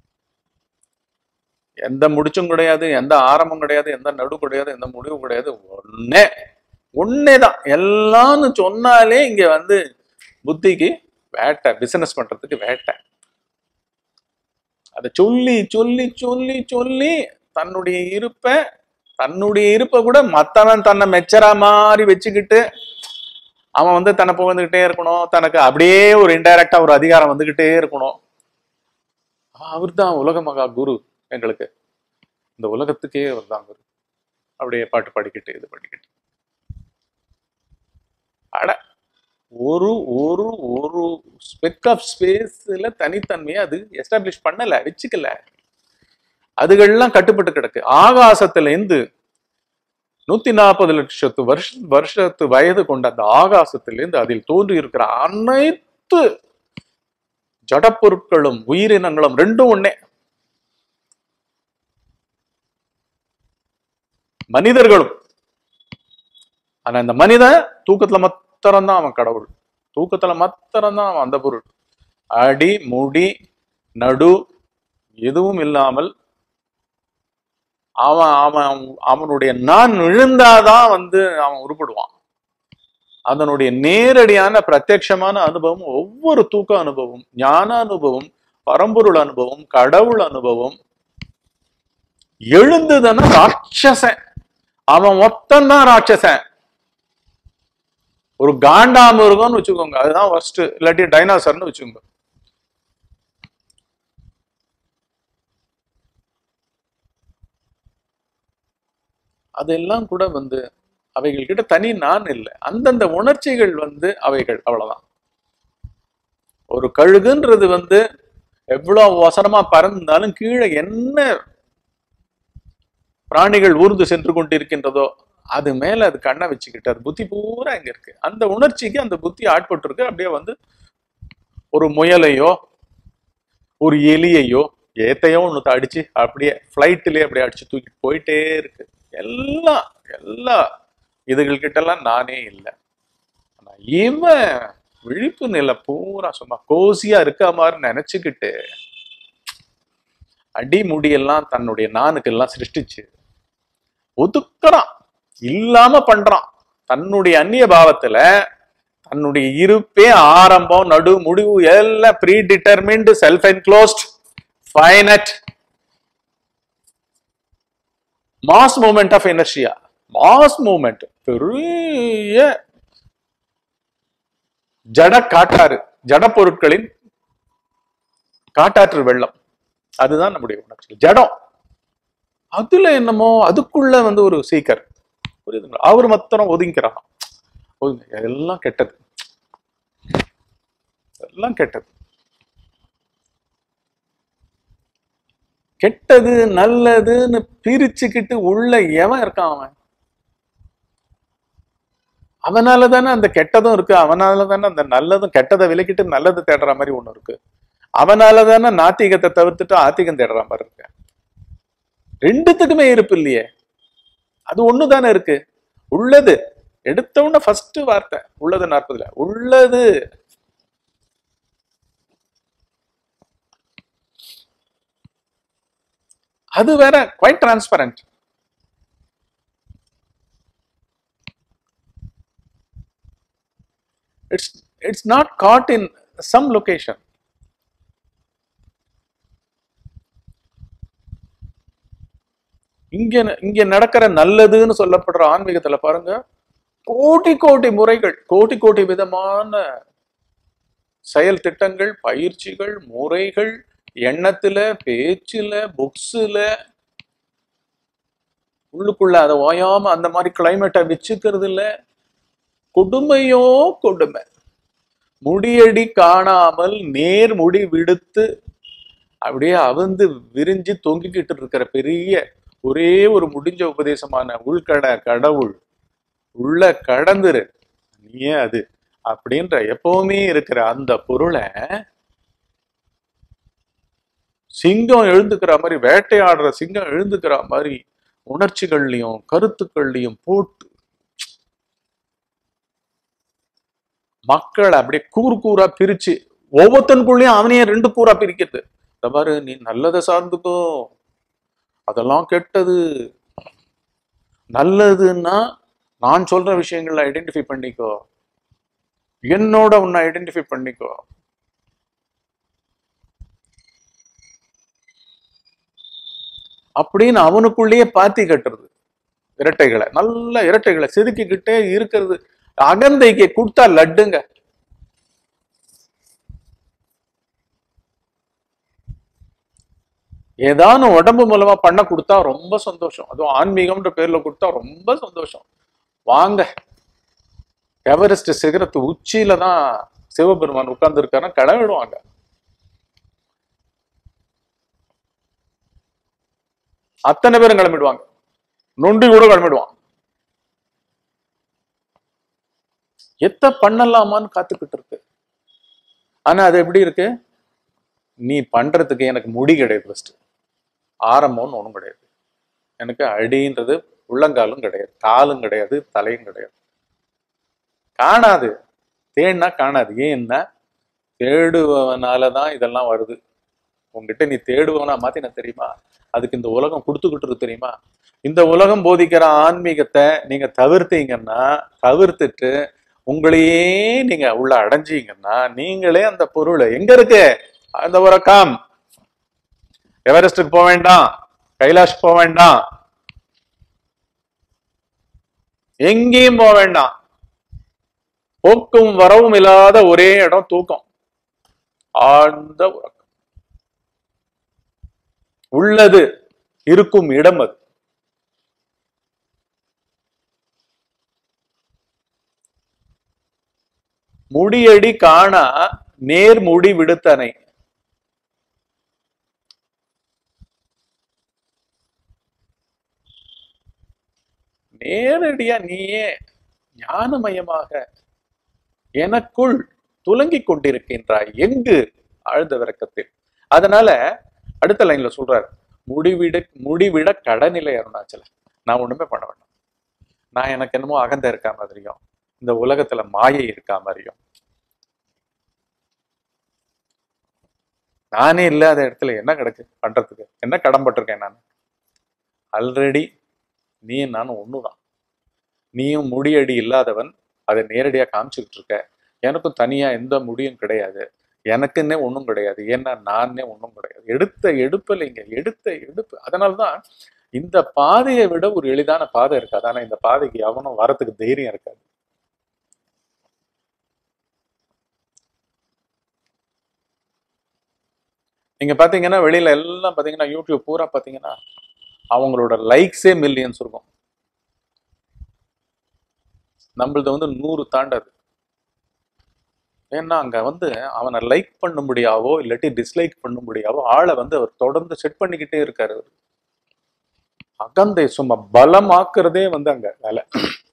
எந்த முடிச்சும் கிடையாது எந்த ஆரம்பம் கிடையாது எந்த நடு கிடையாது எந்த முடிவு கிடையாது ஒன்னே ஒன்னேதான் எல்லாம்னு சொன்னாலே இங்க வந்து புத்திக்கு வேட்டை பிசினஸ் பண்றதுக்கு வேட்டை அதை சொல்லி சொல்லி சொல்லி சொல்லி தன்னுடைய இருப்பை தன்னுடைய இருப்பை கூட மத்தவன் தன்னை மெச்சரா மாதிரி வச்சுக்கிட்டு அவன் வந்து தன்னை புகழ்ந்துகிட்டே இருக்கணும் தனக்கு அப்படியே ஒரு இன்டைரக்டா ஒரு அதிகாரம் வந்துகிட்டே இருக்கணும் அவர் தான் உலக மகா குரு எங்களுக்கு இந்த உலகத்துக்கே அவர் தான் குரு அப்படியே பாட்டு பாடிக்கிட்டு இது பண்ணிக்கிட்டு அட ஒரு ஒரு ஒரு ஸ்பெக் ஆஃப் ஸ்பேஸ்ல தனித்தன்மையை அது எஸ்டாப்ளிஷ் பண்ணல வச்சுக்கல அதுகள்லாம் கட்டுப்பட்டு கிடக்கு ஆகாசத்துல இருந்து நூத்தி நாற்பது லட்சத்து வருஷ வருஷத்து வயது கொண்ட அந்த ஆகாசத்திலிருந்து அதில் தோன்றி இருக்கிற அனைத்து ஜடப்பொருட்களும் உயிரினங்களும் ரெண்டும் ஒண்ணே மனிதர்களும் ஆனா இந்த மனிதன் தூக்கத்துல மாத்திரம்தான் அவன் கடவுள் தூக்கத்துல மாத்திரம்தான் அவன் அந்த பொருள் அடி முடி நடு எதுவும் இல்லாமல் அவன் அவன் அவனுடைய நான் விழுந்தாதான் வந்து அவன் உருப்படுவான் அதனுடைய நேரடியான பிரத்யட்சமான அனுபவம் ஒவ்வொரு தூக்க அனுபவம் ஞான அனுபவம் பரம்பொருள் அனுபவம் கடவுள் அனுபவம் எழுந்ததுன்னா ராட்சசன் அவன் மொத்தம்தான் ராட்சசன் ஒரு காண்டாமிருகம்னு வச்சுக்கோங்க அதுதான் ஃபர்ஸ்ட் இல்லாட்டி டைனாசர்னு வச்சுக்கோங்க அதெல்லாம் கூட வந்து அவைகள் கிட்ட தனி நான் இல்லை அந்தந்த உணர்ச்சிகள் வந்து அவைகள் அவ்வளவுதான் ஒரு கழுகுன்றது வந்து எவ்வளவு வசனமா பறந்தாலும் கீழே என்ன பிராணிகள் ஊர்ந்து சென்று கொண்டிருக்கின்றதோ அது மேல அது கண்ணை வச்சுக்கிட்டு அது புத்தி பூரா இங்க இருக்கு அந்த உணர்ச்சிக்கு அந்த புத்தி ஆட்பட்டு இருக்கு அப்படியே வந்து ஒரு முயலையோ ஒரு எலியையோ ஏத்தையோ ஒன்று அடிச்சு அப்படியே ஃப்ளைட்லயே அப்படியே அடிச்சு தூக்கிட்டு போயிட்டே இருக்கு எல்லாம் எல்லா இதுகள் கிட்டலாம் நானே இல்லை ஆனா இவன் விழிப்பு நிலை பூரா சும்மா கோசியா இருக்க மாதிரி நினைச்சுக்கிட்டு அடி முடியெல்லாம் தன்னுடைய நானுக்கு எல்லாம் சிருஷ்டிச்சு ஒதுக்குறான் இல்லாம பண்றான் தன்னுடைய அந்நிய பாவத்துல தன்னுடைய இருப்பே ஆரம்பம் நடு முடிவு எல்லாம் predetermined self enclosed finite mass moment of எனர்ஜியா மாஸ் மூமெண்ட் பெரிய ஜட காட்டாறு ஜட பொருட்களின் காட்டாற்று வெள்ளம் அதுதான் நம்முடைய உணர்ச்சி ஜடம் அதுல என்னமோ அதுக்குள்ள வந்து ஒரு சீக்கர் புரியுதுங்களா அவர் மொத்தம் ஒதுங்கிறான் ஒதுங்க எல்லாம் கெட்டது எல்லாம் கெட்டது கெட்டது நல்லதுன்னு பிரிச்சுக்கிட்டு உள்ள எவன் இருக்கான் அவன் அவனால தானே அந்த கெட்டதும் இருக்கு அவனால தானே அந்த நல்லதும் கெட்டதை விலக்கிட்டு நல்லது தேடுற மாதிரி ஒண்ணு இருக்கு அவனால தானே நாத்திகத்தை தவிர்த்துட்டு ஆத்திகம் தேடுற மாதிரி இருக்கு ரெண்டுத்துக்குமே இருப்பு இல்லையே அது ஒண்ணு தானே இருக்கு உள்ளது எடுத்த உடனே ஃபர்ஸ்ட் வார்த்தை உள்ளது நாற்பதுல உள்ளது அது வேற quite transparent it's it's not God in some location இங்க இங்க நடக்கிற நல்லதுன்னு சொல்லப்படுற ஆன்மீகத்துல பாருங்க கோடி கோடி முறைகள் கோடி கோடி விதமான செயல் திட்டங்கள் பயிற்சிகள் முறைகள் எண்ணத்துல பேச்சுல புக்ஸ்ல உள்ளுக்குள்ள அதை ஓயாம அந்த மாதிரி கிளைமேட்டை வச்சுக்கிறது இல்ல கொடுமையோ கொடுமை முடியடி காணாமல் நேர் முடி விடுத்து அப்படியே அவிந்து விரிஞ்சு தொங்கிக்கிட்டு இருக்கிற பெரிய ஒரே ஒரு முடிஞ்ச உபதேசமான உள்கட கடவுள் உள்ள கடந்துரு நீயே அது அப்படின்ற எப்பவுமே இருக்கிற அந்த பொருளை சிங்கம் எழுந்துக்கிற மாதிரி வேட்டையாடுற சிங்கம் எழுந்துக்கிற மாதிரி உணர்ச்சிகள்லையும் கருத்துக்கள்லையும் போட்டு மக்களை அப்படியே கூறு கூறா பிரிச்சு ஒவ்வொருத்தனுக்குள்ளேயும் அவனையே ரெண்டு கூறா பிரிக்கிறது இந்த பாரு நீ நல்லதை சார்ந்துக்கோ அதெல்லாம் கெட்டது நல்லதுன்னா நான் சொல்ற விஷயங்களை ஐடென்டிஃபை பண்ணிக்கோ என்னோட உன்னை ஐடென்டிஃபை பண்ணிக்கோ அப்படின்னு அவனுக்குள்ளேயே பாத்தி கட்டுறது இரட்டைகளை நல்ல இரட்டைகளை செதுக்கிக்கிட்டே இருக்கிறது அகந்தைக்கு கொடுத்தா லட்டுங்க ஏதான உடம்பு மூலமா பண்ண கொடுத்தா ரொம்ப சந்தோஷம் அதுவும் ஆன்மீகம்ன்ற பேர்ல கொடுத்தா ரொம்ப சந்தோஷம் வாங்க எவரெஸ்ட் சிகரத்து உச்சியில தான் சிவபெருமான் உட்கார்ந்து இருக்காருன்னா கிளம்பிடுவாங்க அத்தனை பேரும் கிளம்பிடுவாங்க நொண்டி கூட கிளம்பிடுவான் எத்த பண்ணலாமான்னு காத்துக்கிட்டு இருக்கு ஆனா அது எப்படி இருக்கு நீ பண்றதுக்கு எனக்கு முடி கிடையாது ஃபர்ஸ்ட் ஆரம்பம்னு ஒண்ணும் கிடையாது எனக்கு அடின்றது உள்ளங்காலும் கிடையாது காலும் கிடையாது தலையும் கிடையாது காணாது தேடினா காணாது ஏன்னா தேடுவனால தான் இதெல்லாம் வருது உங்ககிட்ட நீ தேடுவனா மாத்தி நான் தெரியுமா அதுக்கு இந்த உலகம் கொடுத்துக்கிட்டு இருக்கு தெரியுமா இந்த உலகம் போதிக்கிற ஆன்மீகத்தை நீங்க தவிர்த்தீங்கன்னா தவிர்த்துட்டு உங்களையே நீங்க உள்ள அடைஞ்சீங்கன்னா நீங்களே அந்த பொருள் எங்க இருக்கு அந்த ஒரு காம் எவரெஸ்டுக்கு போக வேண்டாம் கைலாஷ் போக வேண்டாம் எங்கேயும் போக வேண்டாம் போக்கும் வரவும் இல்லாத ஒரே இடம் தூக்கம் ஆழ்ந்த உறக்கம் உள்ளது இருக்கும் இடம் அது முடியடி காணா நேர் முடி விடுத்தனை நேரடியா நீயே ஞானமயமாக எனக்குள் துலங்கிக் கொண்டிருக்கின்றாய் எங்கு ஆழ்ந்த விளக்கத்தில் அதனால அடுத்த லைன்ல சொல்றாரு முடிவிட முடிவிட கடநிலை அருணாச்சல நான் ஒண்ணுமே பண்ண வேண்டாம் நான் எனக்கு என்னமோ அகந்த இருக்கா மாதிரியும் இந்த உலகத்துல மாயை இருக்கா மாதிரியும் நானே இல்லாத இடத்துல என்ன கிடக்கு பண்றதுக்கு என்ன கடன்பட்டிருக்கேன் நான் ஆல்ரெடி நீ நானும் ஒண்ணுதான் நீயும் முடியடி இல்லாதவன் அதை நேரடியா காமிச்சுக்கிட்டு இருக்க எனக்கும் தனியா எந்த முடியும் கிடையாது எனக்குன்னே ஒண்ணும் கிடையாது ஏன்னா நானே ஒண்ணும் கிடையாது எடுத்த எடுப்பில்லைங்க எடுத்த எடுப்பு அதனாலதான் இந்த பாதையை விட ஒரு எளிதான பாதை இருக்காது ஆனா இந்த பாதைக்கு எவனும் வரத்துக்கு தைரியம் இருக்காது நீங்க பாத்தீங்கன்னா வெளியில எல்லாம் பாத்தீங்கன்னா யூடியூப் பூரா பாத்தீங்கன்னா அவங்களோட லைக்ஸே மில்லியன்ஸ் இருக்கும் நம்மளது வந்து நூறு தாண்டாது ஏன்னா அங்க வந்து அவனை லைக் பண்ணும்படியாவோ இல்லாட்டி டிஸ்லைக் பண்ணும்படியாவோ ஆளை வந்து அவர் தொடர்ந்து செட் பண்ணிக்கிட்டே இருக்காரு அவரு. அகந்தை சும்மா பலமாக்குறதே வந்து அங்க வேலை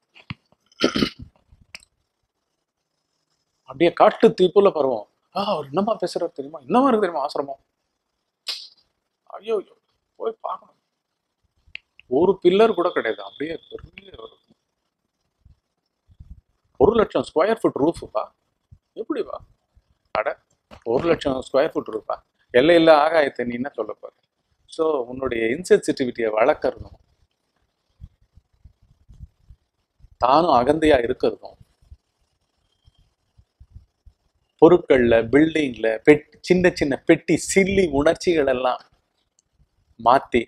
அப்படியே காட்டு தீப்புல பருவம் ஆ அவர் என்னமா பேசுறாரு தெரியுமா என்னமா இருக்கு தெரியுமா ஆசிரமம் ஐயோ ஐயோ, போய் பார்க்கணும் ஒரு பில்லர் கூட கிடையாது அப்படியே பெரிய ஒரு ஒரு லட்சம் ஸ்கொயர் ஃபுட் ரூஃபுப்பா எப்படிப்பா அட ஒரு லட்சம் ஸ்கொயர் ஃபுட் ரூஃபா எல்லையில்லா ஆகாயத்தை நீ என்ன சொல்ல போற ஸோ உன்னுடைய இன்சென்சிட்டிவிட்டியை வளர்க்கறதும் தானும் அகந்தையா இருக்கிறதும் பொருட்கள்ல பில்டிங்ல பெட் சின்ன சின்ன பெட்டி சில்லி உணர்ச்சிகள் எல்லாம் மாத்தி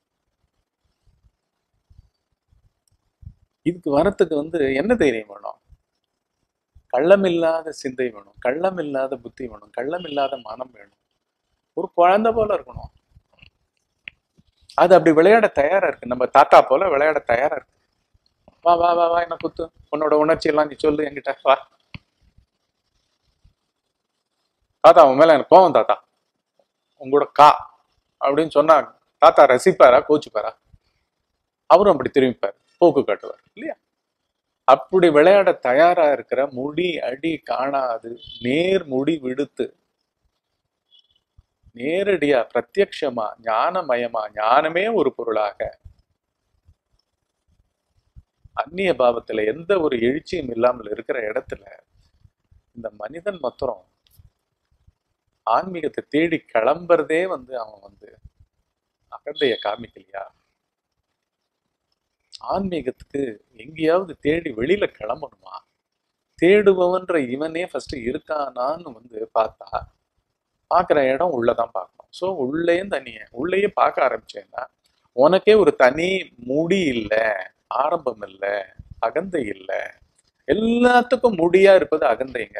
இதுக்கு வரத்துக்கு வந்து என்ன தைரியம் வேணும் கள்ளமில்லாத சிந்தை வேணும் கள்ளமில்லாத புத்தி வேணும் கள்ளமில்லாத மனம் வேணும் ஒரு குழந்தை போல இருக்கணும் அது அப்படி விளையாட தயாரா இருக்கு நம்ம தாத்தா போல விளையாட தயாரா இருக்கு வா வா வா வா என்ன குத்து உன்னோட உணர்ச்சி எல்லாம் நீ சொல்லு என்கிட்ட வா தாத்தா உன் மேல எனக்கு கோவம் தாத்தா உங்களோட கா அப்படின்னு சொன்னா தாத்தா ரசிப்பாரா கோச்சுப்பாரா அவரும் அப்படி திரும்பிப்பார் போக்கு காட்டுவார் இல்லையா அப்படி விளையாட தயாரா இருக்கிற முடி அடி காணாது நேர் முடி விடுத்து நேரடியா பிரத்யக்ஷமா ஞானமயமா ஞானமே ஒரு பொருளாக அந்நிய பாவத்துல எந்த ஒரு எழுச்சியும் இல்லாமல் இருக்கிற இடத்துல இந்த மனிதன் மாத்திரம் ஆன்மீகத்தை தேடி கிளம்புறதே வந்து அவன் வந்து அகந்தைய காமிக்கலையா ஆன்மீகத்துக்கு எங்கேயாவது தேடி வெளியில கிளம்பணுமா தேடுபவன்ற இவனே ஃபர்ஸ்ட் இருக்கானான்னு வந்து பார்த்தா பார்க்குற இடம் உள்ளதான் பார்க்கணும் ஸோ உள்ளேயும் தனிய உள்ளேயே பார்க்க ஆரம்பிச்சேன்னா உனக்கே ஒரு தனி முடி இல்லை ஆரம்பம் இல்லை அகந்தை இல்லை எல்லாத்துக்கும் முடியா இருப்பது அகந்தைங்க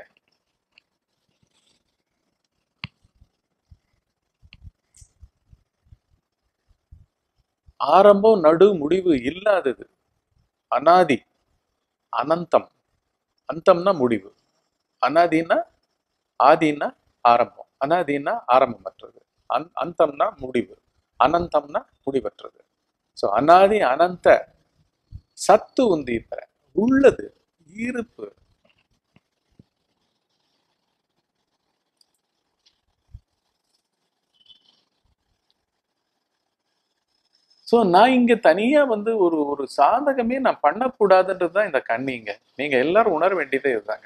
ஆரம்பம் நடு முடிவு இல்லாதது அனாதி அனந்தம் அந்தம்னா முடிவு அனாதின்னா ஆதின்னா ஆரம்பம் அனாதின்னா ஆரம்பமற்றது அந் அந்தம்னா முடிவு அனந்தம்னா முடிவற்றது ஸோ அனாதி அனந்த சத்து உந்தி பெற உள்ளது இருப்பு ஸோ நான் இங்க தனியா வந்து ஒரு ஒரு சாதகமே நான் பண்ணக்கூடாதுன்றது தான் இந்த கண்ணிங்க நீங்க எல்லாரும் உணர வேண்டியதே இதுதாங்க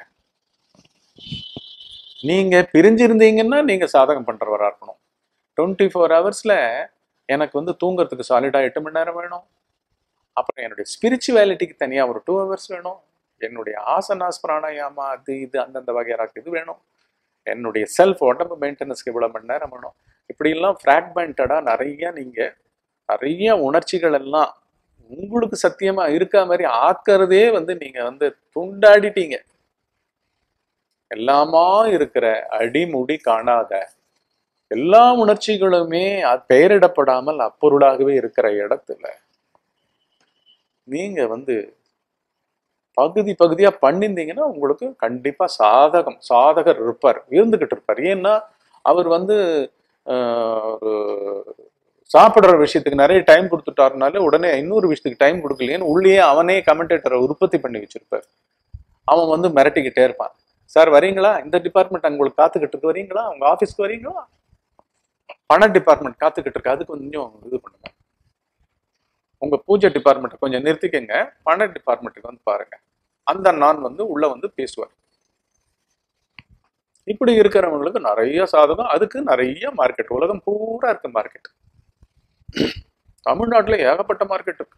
நீங்க பிரிஞ்சிருந்தீங்கன்னா நீங்க சாதகம் பண்றவரா இருக்கணும் டுவெண்ட்டி ஃபோர் ஹவர்ஸ்ல எனக்கு வந்து தூங்குறதுக்கு சாலிடா எட்டு மணி நேரம் வேணும் அப்புறம் என்னுடைய ஸ்பிரிச்சுவாலிட்டிக்கு தனியா ஒரு டூ ஹவர்ஸ் வேணும் என்னுடைய ஆசனாஸ் பிராணாயாமா அது இது அந்தந்த வகையாராக்கு இது வேணும் என்னுடைய செல்ஃப் உடம்பு மெயின்டெனன்ஸ்க்கு இவ்வளவு மணி நேரம் வேணும் இப்படியெல்லாம் ஃப்ராக்மெண்டடா நிறைய நீங்க நிறைய உணர்ச்சிகள் எல்லாம் உங்களுக்கு சத்தியமா இருக்கா மாதிரி ஆக்கிறதே வந்து நீங்க வந்து துண்டாடிட்டீங்க எல்லாமா இருக்கிற அடிமுடி காணாத எல்லா உணர்ச்சிகளுமே அ- பெயரிடப்படாமல் அப்பொருளாகவே இருக்கிற இடத்துல நீங்க வந்து பகுதி பகுதியா பண்ணியிருந்தீங்கன்னா உங்களுக்கு கண்டிப்பா சாதகம் சாதகர் இருப்பார் இருந்துகிட்டு இருப்பார் ஏன்னா அவர் வந்து ஆஹ், ஒரு சாப்பிடுற விஷயத்துக்கு நிறைய டைம் கொடுத்துட்டாருனாலே உடனே இன்னொரு விஷயத்துக்கு டைம் கொடுக்கலையேன்னு உள்ளேயே அவனே கமெண்டேட்டரை உற்பத்தி பண்ணி வச்சிருப்பார் அவன் வந்து மிரட்டிக்கிட்டே இருப்பான் சார் வரீங்களா இந்த டிபார்ட்மெண்ட் உங்களுக்கு காத்துக்கிட்டு இருக்கு வரீங்களா உங்க ஆபீஸ்க்கு வரீங்களா பண டிபார்ட்மெண்ட் காத்துக்கிட்டு இருக்கு அதுக்கு கொஞ்சம் இது பண்ணுங்க உங்க பூஜை டிபார்ட்மெண்ட் கொஞ்சம் நிறுத்திக்கங்க பண டிபார்ட்மெண்ட்டுக்கு வந்து பாருங்க அந்த நான் வந்து உள்ள வந்து பேசுவார் இப்படி இருக்கிறவங்களுக்கு நிறைய சாதகம் அதுக்கு நிறைய மார்க்கெட் உலகம் பூரா இருக்கு மார்க்கெட் தமிழ்நாட்டுல ஏகப்பட்ட மார்க்கெட் இருக்கு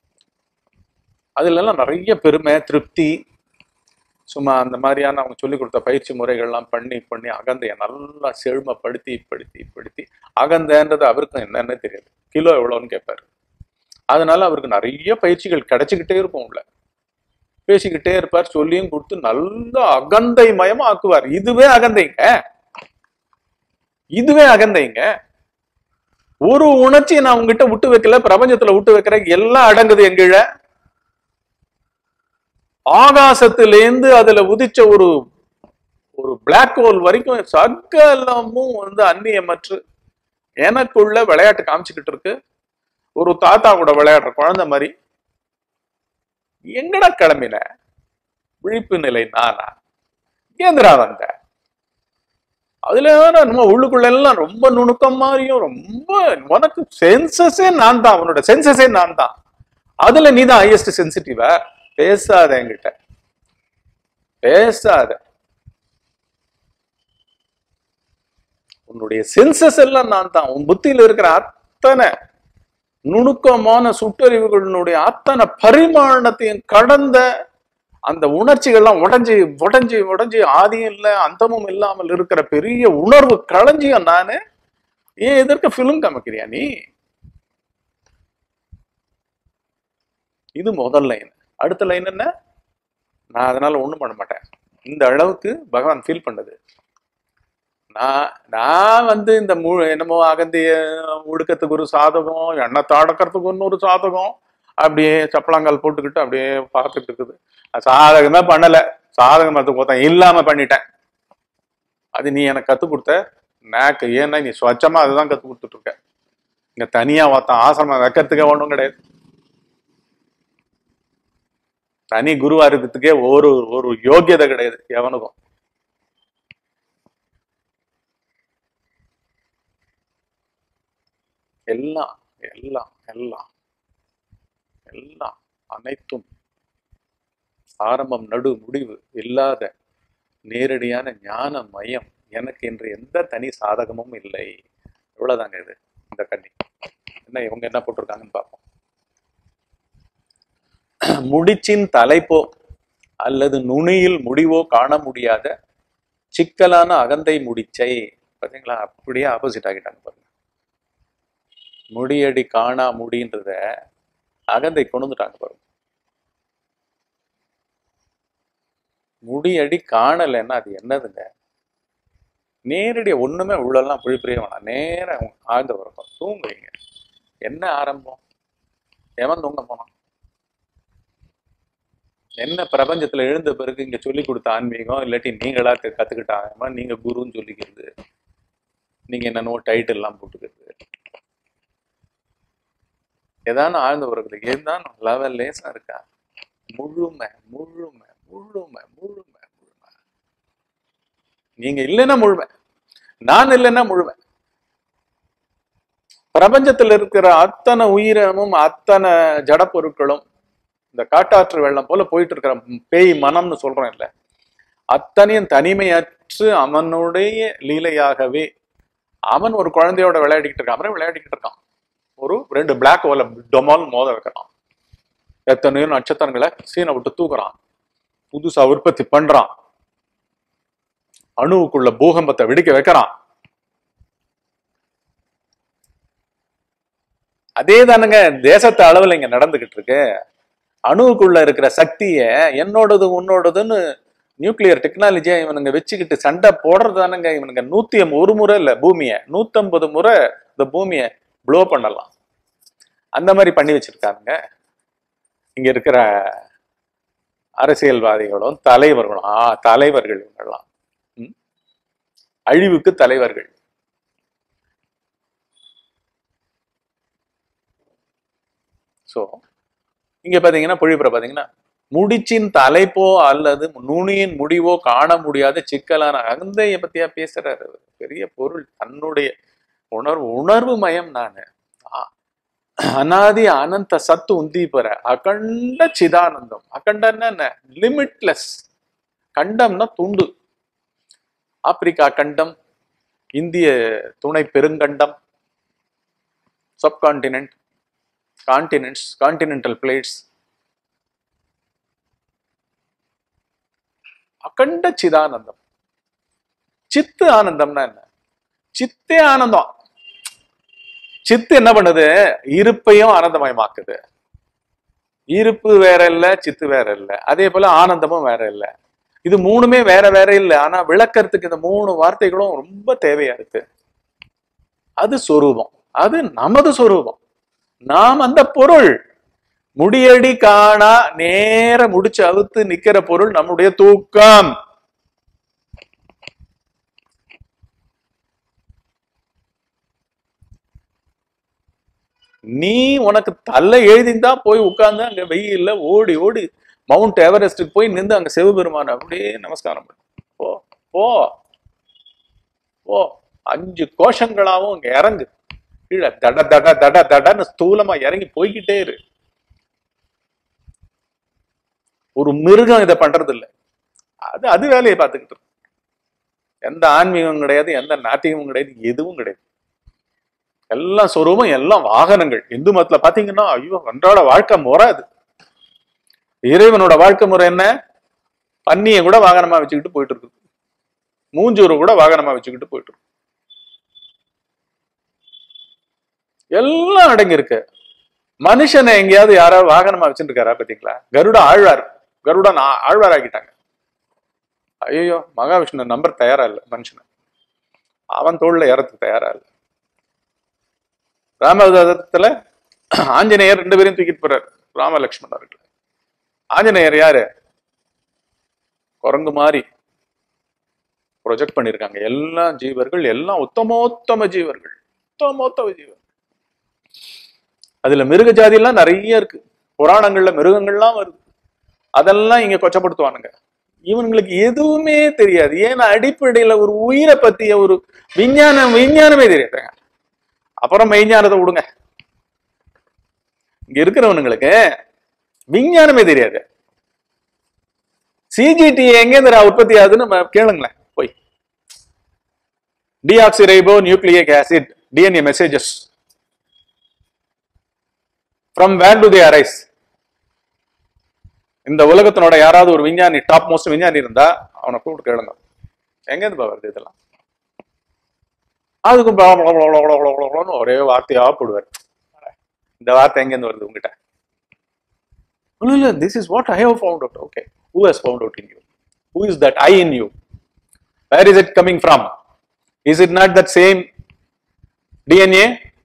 அதுல எல்லாம் நிறைய பெருமை திருப்தி சும்மா அந்த மாதிரியான அவங்க சொல்லி கொடுத்த பயிற்சி முறைகள்லாம் பண்ணி பண்ணி அகந்தைய நல்லா செழுமைப்படுத்தி படுத்தி படுத்தி அகந்தைன்றது அவருக்கும் என்னன்னு தெரியாது கிலோ எவ்வளோன்னு கேட்பாரு அதனால அவருக்கு நிறைய பயிற்சிகள் கிடைச்சிக்கிட்டே இருக்கும் உள்ள பேசிக்கிட்டே இருப்பார் சொல்லியும் கொடுத்து நல்ல அகந்தை மயமா ஆக்குவார் இதுவே அகந்தைங்க இதுவே அகந்தைங்க ஒரு உணர்ச்சியை நான் உங்ககிட்ட விட்டு வைக்கல பிரபஞ்சத்துல விட்டு வைக்கிறேன் எல்லாம் அடங்குது எங்கிழ ஆகாசத்திலேந்து அதுல உதிச்ச ஒரு ஒரு பிளாக் ஹோல் வரைக்கும் சகலமும் வந்து அந்நியமற்று எனக்குள்ள விளையாட்டு காமிச்சுக்கிட்டு இருக்கு ஒரு தாத்தா கூட விளையாடுற குழந்தை மாதிரி எங்கடா கிளம்பின விழிப்பு நிலை நானா ஏந்திரா வந்த அதுல வேற நம்ம உள்ளுக்குள்ள எல்லாம் ரொம்ப நுணுக்கம் மாதிரியும் ரொம்ப உனக்கு சென்சஸே நான் தான் உன்னோட சென்சஸே நான் தான் அதுல நீ தான் ஹையஸ்ட் சென்சிட்டிவா பேசாத என்கிட்ட பேசாத உன்னுடைய சென்சஸ் எல்லாம் நான் தான் உன் புத்தியில இருக்கிற அத்தனை நுணுக்கமான சுட்டறிவுகளினுடைய அத்தனை பரிமாணத்தையும் கடந்த அந்த உணர்ச்சிகள்லாம் உடைஞ்சு உடைஞ்சு உடைஞ்சு ஆதியும் இல்லை அந்தமும் இல்லாமல் இருக்கிற பெரிய உணர்வு களஞ்சியம் நானு ஏன் எதற்கு ஃபிலிம் காமிக்கிறியா நீ இது முதல் லைன் அடுத்த லைன் என்ன நான் அதனால ஒண்ணும் பண்ண மாட்டேன் இந்த அளவுக்கு பகவான் ஃபீல் பண்ணது நான் நான் வந்து இந்த மு என்னமோ அகந்திய ஒடுக்கத்துக்கு ஒரு சாதகம் எண்ணத்தை அடக்கிறதுக்கு இன்னொரு சாதகம் அப்படியே சப்பளங்கால் போட்டுக்கிட்டு அப்படியே பார்த்துட்டு இருக்குது அது சாதகமே பண்ணல சாதகம் பார்த்து பார்த்தேன் இல்லாம பண்ணிட்டேன் அது நீ எனக்கு கத்து கொடுத்த நாக்கு ஏன்னா நீ ஸ்வச்சமா அதுதான் கத்து கொடுத்துட்டு இருக்க இங்க தனியா ஒருத்தன் ஆசிரமம் வைக்கிறதுக்கே ஒன்றும் கிடையாது தனி குருவா இருக்கிறதுக்கே ஒரு ஒரு யோக்கியதை கிடையாது எவனுக்கும் எல்லாம் எல்லாம் எல்லாம் எல்லாம் அனைத்தும் ஆரம்பம் நடு முடிவு இல்லாத நேரடியான ஞான மயம் எனக்கு என்று எந்த தனி சாதகமும் இல்லை இவ்வளவுதாங்க இது இந்த கண்ணி என்ன இவங்க என்ன போட்டிருக்காங்கன்னு பார்ப்போம் முடிச்சின் தலைப்போ அல்லது நுனியில் முடிவோ காண முடியாத சிக்கலான அகந்தை முடிச்சை பாத்தீங்களா அப்படியே ஆப்போசிட் ஆகிட்டாங்க பாருங்க முடியடி காணா முடின்றத அகந்தை கொண்டு வந்துட்டாங்க பாருங்க முடியடி காணலைன்னா அது என்னதுங்க நேரடியா ஒண்ணுமே உள்ளெல்லாம் புழிப்புரிய வேணாம் நேரம் ஆழ்ந்த உறக்கம் தூங்குறீங்க என்ன ஆரம்பம் எவன் தூங்க போனான் என்ன பிரபஞ்சத்துல எழுந்த பிறகு இங்க சொல்லி கொடுத்த ஆன்மீகம் இல்லாட்டி நீங்களா க- கத்துக்கிட்டாங்க நீங்க குருன்னு சொல்லிக்கிறது நீங்க என்னென்னவோ டைட்டில் எல்லாம் போட்டுக்கிறது ஏதான ஆழ்ந்த உறக்கத்துக்கு ஏதான லெவல் லேசா இருக்கா முழுமை முழுமை முழுமை முழுமை முழுமை நீங்க இல்லைன்னா முழுமை நான் இல்லைன்னா முழுமை பிரபஞ்சத்துல இருக்கிற அத்தனை உயிரினமும் அத்தனை ஜட பொருட்களும் இந்த காட்டாற்று வெள்ளம் போல போயிட்டு இருக்கிற பேய் மனம்னு சொல்றோம் இல்ல அத்தனையும் தனிமையற்று அவனுடைய லீலையாகவே அவன் ஒரு குழந்தையோட விளையாடிக்கிட்டு இருக்கான் அவனே விளையாடிக்கிட்டு இருக்கான் ஒரு ரெண்டு பிளாக் ஹோல டொமால் மோத வைக்கிறான் எத்தனையோ நட்சத்திரங்களை சீனை விட்டு தூக்குறான் புதுசா உற்பத்தி பண்றான் அணுவுக்குள்ள பூகம்பத்தை வெடிக்க வைக்கிறான் அதே தானுங்க தேசத்து அளவுல இங்க நடந்துகிட்டு இருக்கு அணுவுக்குள்ள இருக்கிற சக்திய என்னோடது உன்னோடதுன்னு நியூக்ளியர் டெக்னாலஜியா இவனுங்க வச்சுக்கிட்டு சண்டை போடுறதானுங்க இவனுங்க நூத்தி ஐம்பது ஒரு முறை இல்ல பூமிய நூத்தம்பது முறை இந்த பூமிய ப்ளோ பண்ணலாம் அந்த மாதிரி பண்ணி வச்சிருக்காங்க இங்க இருக்கிற அரசியல்வாதிகளும் தலைவர்களும் ஆ தலைவர்கள் இவங்கெல்லாம் ம்? அழிவுக்கு தலைவர்கள் ஸோ இங்க பாத்தீங்கன்னா பொழிப்புற பாத்தீங்கன்னா முடிச்சின் தலைப்போ அல்லது நுனியின் முடிவோ காண முடியாத சிக்கலான அகந்தைய பத்தியா பேசுறாரு அவரு. பெரிய பொருள் தன்னுடைய உணர்வு உணர்வு மயம் நானு ஆ- அனாதி அனந்த சத்து உந்தி பெற அகண்ட சிதானந்தம் அகண்டன்னா என்ன லிமிட்லெஸ் கண்டம்னா துண்டு ஆப்பிரிக்கா கண்டம் இந்திய துணை பெருங்கண்டம் சப்கான்டினென்ட் கான்டினென்ட்ஸ் கான்டினென்டல் பிளேட்ஸ் அகண்ட சிதானந்தம் சித்து ஆனந்தம்னா என்ன சித்தே ஆனந்தம் சித்து என்ன பண்ணுது இருப்பையும் ஆனந்தமயமாக்குது இருப்பு வேற இல்ல சித்து வேற இல்ல அதே போல ஆனந்தமும் வேற இல்ல இது மூணுமே வேற வேற இல்ல ஆனா விளக்கறதுக்கு இந்த மூணு வார்த்தைகளும் ரொம்ப தேவையா இருக்கு அது சொரூபம் அது நமது சொரூபம் நாம் அந்த பொருள் முடியடி காணா நேர முடிச்சு அவுத்து நிக்கிற பொருள் நம்முடைய தூக்கம் நீ உனக்கு தள்ள எழுதிந்தா போய் உட்கார்ந்து அங்க வெயில்ல ஓடி ஓடி மவுண்ட் எவரெஸ்டுக்கு போய் நின்று அங்க சிவபெருமான அப்படியே நமஸ்காரம் பண்ணு போ போ போ அஞ்சு கோஷங்களாவும் அங்க இறங்கு கீழே தட தட தட தடன்னு ஸ்தூலமா இறங்கி போய்கிட்டே இரு ஒரு மிருகம் இதை பண்றது இல்ல அது அது வேலையை பார்த்துக்கிட்டு இருக்கு. எந்த ஆன்மீகம் கிடையாது எந்த நாத்திகமும் கிடையாது எதுவும் கிடையாது எல்லாம் சொரூபம் எல்லாம் வாகனங்கள் இந்து மதத்துல பாத்தீங்கன்னா ஐயோ அன்றாட வாழ்க்கை முறை அது இறைவனோட வாழ்க்கை முறை என்ன பன்னியை கூட வாகனமா வச்சுக்கிட்டு போயிட்டு இருக்குது மூஞ்சூரை கூட வாகனமா வச்சுக்கிட்டு போயிட்டு இருக்கு எல்லாம் அடங்கி இருக்கு மனுஷனை எங்கேயாவது யாராவது வாகனமா வச்சுட்டு இருக்காரா பாத்தீங்களா கருட ஆழ்வார் கருடன் ஆ- ஆழ்வார் ஆக்கிட்டாங்க ஐயோ மகாவிஷ்ணு நம்பர் தயாரா இல்லை மனுஷனை அவன் தோல்ல ஏறத்துக்கு தயாரா இல்லை ராமதாசத்துல ஆஞ்சநேயர் ரெண்டு பேரையும் தூக்கிட்டு போறாரு ராம லக்ஷ்மணர்கள் ஆஞ்சநேயர் யாரு குரங்கு மாதிரி ப்ரொஜெக்ட் பண்ணிருக்காங்க எல்லா ஜீவர்கள் எல்லாம் உத்தமோத்தம ஜீவர்கள் உத்தமோத்தம ஜீவர்கள் அதுல மிருக ஜாதி எல்லாம் நிறைய இருக்கு புராணங்கள்ல மிருகங்கள்லாம் வருது அதெல்லாம் இங்க கொச்சப்படுத்துவானுங்க இவனுங்களுக்கு எதுவுமே தெரியாது ஏன்னா அடிப்படையில ஒரு உயிரை பத்திய ஒரு விஞ்ஞானம் விஞ்ஞானமே தெரியாதுங்க அப்புறம் மெய்ஞானத்தை விடுங்க இங்க இருக்கிறவனுங்களுக்கு விஞ்ஞானமே தெரியாது சிஜிடி எங்கேருந்து உற்பத்தி ஆகுதுன்னு நம்ம கேளுங்களேன் போய் deoxyribonucleic acid DNA messages from where do they arise இந்த உலகத்தினோட யாராவது ஒரு விஞ்ஞானி டாப் மோஸ்ட் விஞ்ஞானி இருந்தா அவனை கூப்பிட்டு கேளுங்க எங்கேருந்து வருது இதெல்லாம் அதுக்கும் பல பல பல பல பல பல பலன்னு ஒரே வார்த்தையா போடுவார் இந்த வார்த்தை எங்கேருந்து வருது உங்ககிட்ட இல்ல இல்ல this is what I have found out okay who has found out in you who is that I in you where is it coming from is it not that same DNA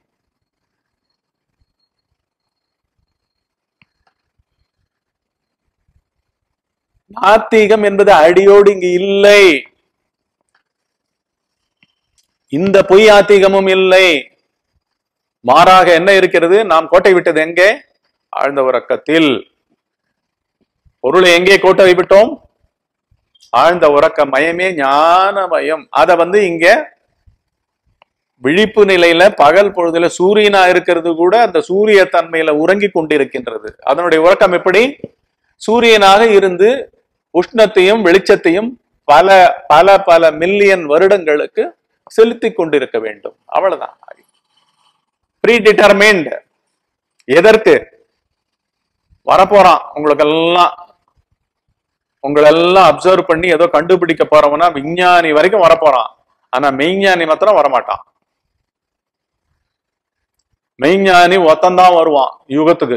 நாத்திகம் என்பது அடியோடு இங்கு இல்லை இந்த பொய் ஆத்திகமும் இல்லை மாறாக என்ன இருக்கிறது நாம் கோட்டை விட்டது எங்கே ஆழ்ந்த உறக்கத்தில் பொருளை எங்கே கோட்டை விட்டோம் ஆழ்ந்த உறக்க மயமே ஞானமயம் அத வந்து இங்க விழிப்பு நிலையில பகல் பொழுதுல சூரியனா இருக்கிறது கூட அந்த சூரிய தன்மையில உறங்கி கொண்டிருக்கின்றது அதனுடைய உறக்கம் எப்படி சூரியனாக இருந்து உஷ்ணத்தையும் வெளிச்சத்தையும் பல பல பல மில்லியன் வருடங்களுக்கு செலுத்தி கொண்டிருக்க வேண்டும் அவ்வளவுதான் ப்ரீ டிட்டர்மைண்ட் எதற்கு வரப்போறான் உங்களுக்கெல்லாம் உங்களெல்லாம் அப்சர்வ் பண்ணி ஏதோ கண்டுபிடிக்க போறவனா விஞ்ஞானி வரைக்கும் வரப்போறான் ஆனா மெய்ஞானி மாத்திரம் வரமாட்டான் மெய்ஞானி ஒத்தந்தான் வருவான் யுகத்துக்கு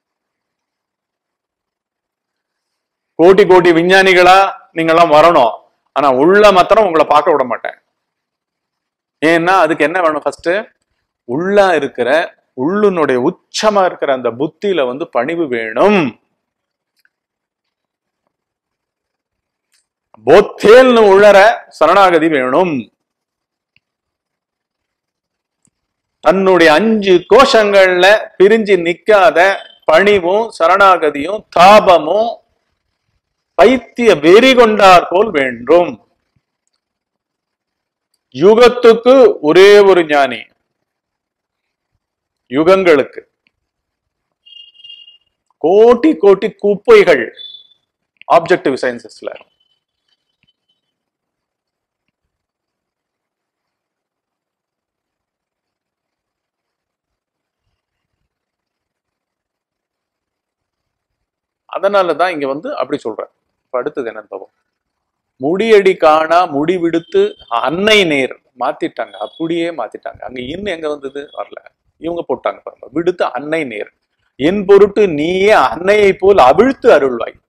கோடி கோடி விஞ்ஞானிகளா நீங்கெல்லாம் வரணும் ஆனா உள்ள மாத்திரம் உங்களை பார்க்க விட மாட்டேன் ஏன்னா அதுக்கு என்ன வேணும் ஃபர்ஸ்ட் உள்ள இருக்கிற உள்ளுனுடைய உச்சமா இருக்கிற அந்த புத்தியில வந்து பணிவு வேணும் போத்தேல்னு உள்ளற சரணாகதி வேணும் தன்னுடைய அஞ்சு கோஷங்கள்ல பிரிஞ்சு நிக்காத பணிவும் சரணாகதியும் தாபமும் பைத்திய வெறி கொண்டார் போல் வேண்டும் யுகத்துக்கு ஒரே ஒரு ஞானி யுகங்களுக்கு கோட்டி கோட்டி குப்பைகள் ஆப்ஜெக்டிவ் சயின்சஸ்ல அதனாலதான் இங்க வந்து அப்படி சொல்றேன் இப்ப அடுத்தது என்னன்னு பார்ப்போம் முடியடி காணா முடிவிடுத்து அன்னை நேர் மாத்திட்டாங்க அப்படியே மாத்திட்டாங்க அங்க இன்னும் எங்க வந்தது வரல இவங்க போட்டாங்க பாருங்க விடுத்து அன்னை நேர் என் பொருட்டு நீயே அன்னையை போல் அவிழ்த்து அருள்வாய்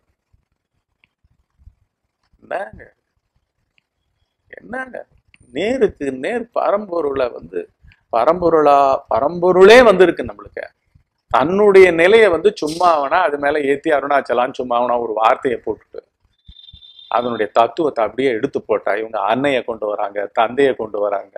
என்னங்க என்னங்க நேருக்கு நேர் பரம்பொருளை வந்து பரம்பொருளா பரம்பொருளே வந்திருக்கு நம்மளுக்கு தன்னுடைய நிலையை வந்து சும்மாவனா அது மேல ஏத்தி அருணாச்சலான்னு சும்மாவனா ஒரு வார்த்தையை போட்டுட்டு அதனுடைய தத்துவத்தை அப்படியே எடுத்து போட்டா இவங்க அன்னையை கொண்டு வராங்க தந்தையை கொண்டு வராங்க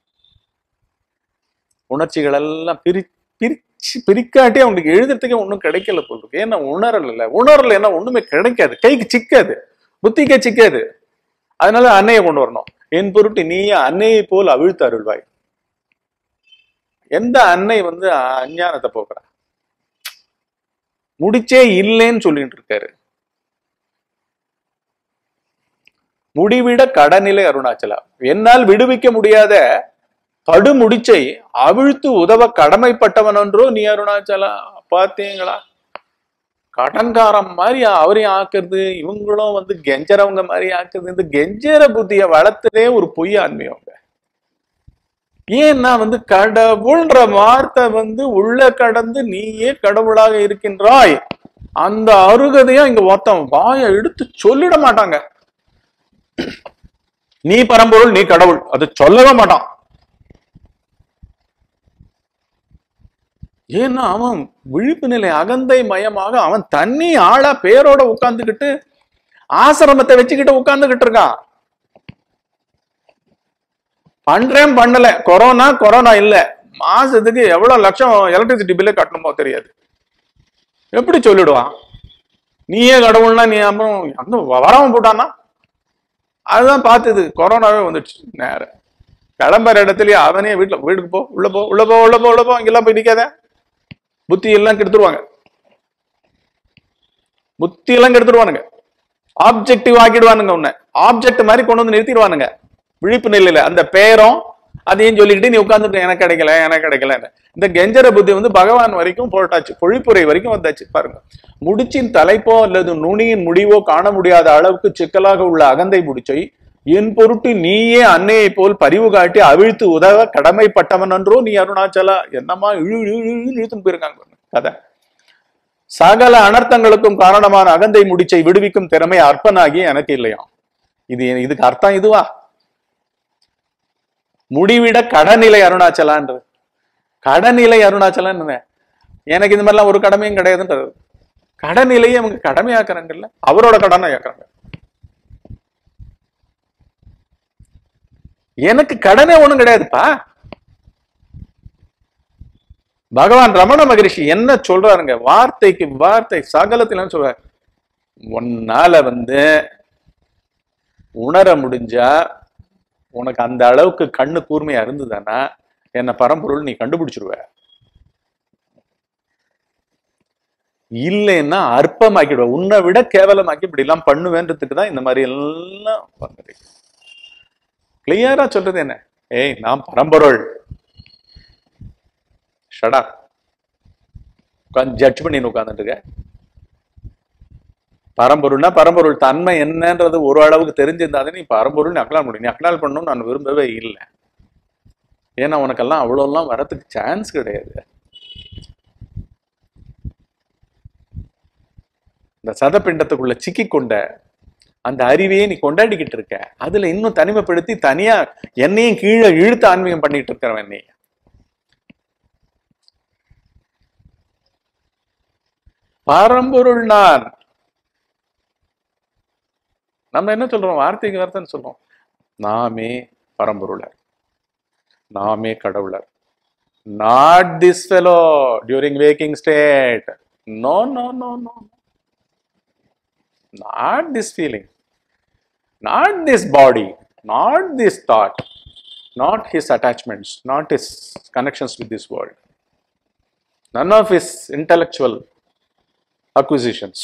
உணர்ச்சிகள் எல்லாம் பிரி பிரிச்சு பிரிக்காட்டி அவங்களுக்கு எழுதுறதுக்கே ஒன்றும் கிடைக்கல போல் இருக்கு ஏன்னா உணரல் இல்லை உணரல் என்ன ஒண்ணுமே கிடைக்காது கைக்கு சிக்காது புத்திக்கே சிக்காது அதனால அன்னையை கொண்டு வரணும் என் பொருட்டு நீயே அன்னையை போல் அவிழ்த்து அருள்வாய் எந்த அன்னை வந்து அஞ்ஞானத்தை போக்குறா முடிச்சே இல்லைன்னு சொல்லிட்டு இருக்காரு முடிவிட கடநிலை அருணாச்சலா என்னால் விடுவிக்க முடியாத படுமுடிச்சை அவிழ்த்து உதவ கடமைப்பட்டவன் என்றோ நீ அருணாச்சலா பாத்தீங்களா கடன்காரம் மாதிரி அவரையும் ஆக்குறது இவங்களும் வந்து கெஞ்சறவங்க மாதிரி ஆக்குறது இந்த கெஞ்சர புத்திய வளர்த்ததே ஒரு பொய் ஆன்மீகங்க ஏன்னா வந்து கடவுள்ன்ற வார்த்தை வந்து உள்ள கடந்து நீயே கடவுளாக இருக்கின்றாய் அந்த அருகதையா இங்க ஒருத்தன் வாயை எடுத்து சொல்லிட மாட்டாங்க நீ பரம்பொருள் நீ கடவுள் அது சொல்லவே மாட்டான் ஏன்னா அவன் விழிப்பு நிலை அகந்தை மயமாக அவன் தண்ணி ஆளா பேரோட உட்கார்ந்துகிட்டு ஆசிரமத்தை வச்சுக்கிட்டு உட்கார்ந்துகிட்டு இருக்கான் பண்றேன் பண்ணல கொரோனா கொரோனா இல்ல மாசத்துக்கு எவ்வளவு லட்சம் எலக்ட்ரிசிட்டி பில்லே கட்டணுமோ தெரியாது எப்படி சொல்லிடுவான் நீயே கடவுள்னா நீ அப்புறம் அந்த வராம போட்டானா அதுதான் பார்த்தது கொரோனாவே வந்துடுச்சு நேரம் கிளம்புற இடத்துலயே அவனே வீட்டுல வீட்டுக்கு போ உள்ள போ உள்ள போ உள்ள போ உள்ள போ இங்கெல்லாம் போய் நிக்காத புத்தி எல்லாம் கெடுத்துருவாங்க புத்தி எல்லாம் கெடுத்துருவானுங்க ஆப்ஜெக்டிவ் ஆக்கிடுவானுங்க உன்னை ஆப்ஜெக்ட் மாதிரி கொண்டு வந்து நிறுத்திடுவானுங்க விழிப்பு நிலையில அந்த பேரும் அதையும் சொல்லிக்கிட்டு நீ உட்கார்ந்துட்டு எனக்கு கிடைக்கல எனக்கு கிடைக்கல இந்த கெஞ்சர புத்தி வந்து பகவான் வரைக்கும் போட்டாச்சு பொழிப்புரை வரைக்கும் வந்தாச்சு பாருங்க முடிச்சின் தலைப்போ அல்லது நுனியின் முடிவோ காண முடியாத அளவுக்கு சிக்கலாக உள்ள அகந்தை முடிச்சை என் பொருட்டு நீயே அன்னையை போல் பரிவு காட்டி அவிழ்த்து உதவ கடமைப்பட்டவன் என்றோ நீ அருணாச்சலா என்னமா இழு இழு இழு இழுன்னு இழுத்துன்னு போயிருக்காங்க பாருங்க கதை சகல அனர்த்தங்களுக்கும் காரணமான அகந்தை முடிச்சை விடுவிக்கும் திறமை அற்பனாகி எனக்கு இல்லையாம் இது இதுக்கு அர்த்தம் இதுவா முடிவிட கடநிலை அருணாச்சலான்றது கடநிலை அருணாச்சலன் எனக்கு இந்த மாதிரிலாம் ஒரு கடமையும் கிடையாதுன்றது கடநிலையை அவங்க கடமையாக்குறாங்கல்ல அவரோட கடனை ஆக்குறாங்க எனக்கு கடனே ஒண்ணும் கிடையாதுப்பா பகவான் ரமண மகரிஷி என்ன சொல்றாருங்க வார்த்தைக்கு வார்த்தை சகலத்துல சொல்றாரு உன்னால வந்து உணர முடிஞ்சா உனக்கு அந்த அளவுக்கு கண்ணு கூர்மையா இருந்ததுன்னா என்ன பரம்பொருள் நீ கண்டுபிடிச்சிருவ இல்லைன்னா அற்பமாக்கிடுவ உன்னை விட கேவலமாக்கி இப்படி எல்லாம் பண்ணுவேன்றதுக்கு தான் இந்த மாதிரி எல்லாம் வந்துட்டு கிளியரா சொல்றது என்ன ஏய் நான் பரம்பொருள் ஷடா உட்காந்து ஜட்ஜ் பண்ணி உட்காந்துட்டு இருக்க பரம்பொருள்னா பரம்பொருள் தன்மை என்னன்றது ஒரு அளவுக்கு தெரிஞ்சிருந்தாதே நீ பரம்பொருள் நீ அக்லால் முடியும் நீ அக்லால் பண்ணணும்னு நான் விரும்பவே இல்லை ஏன்னா உனக்கெல்லாம் அவ்வளோலாம் வரத்துக்கு சான்ஸ் கிடையாது இந்த சதப்பிண்டத்துக்குள்ள சிக்கி கொண்ட அந்த அறிவையே நீ கொண்டாடிக்கிட்டு இருக்க அதுல இன்னும் தனிமைப்படுத்தி தனியா என்னையும் கீழே இழுத்து ஆன்மீகம் பண்ணிட்டு இருக்கிறவன் நீ பரம்பொருள் நான் நம்ம என்ன சொல்றோம் வார்த்தைக்கு வார்த்தைன்னு சொல்றோம் நாமே பரம்பொருளர் நாமே கடவுளர் not this fellow during waking state no no no no not this feeling, not this body, not this thought, not his attachments, not his connections with this world, none of his intellectual acquisitions.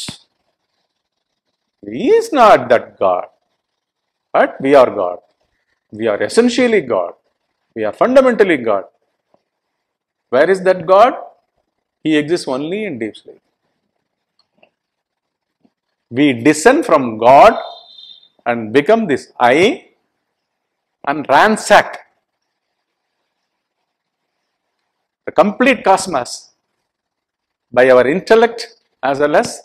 He is not that God, but we are God. We are essentially God. We are fundamentally God. Where is that God? He exists only in deep sleep. we descend from God and become this I and ransack the complete cosmos by our intellect as well as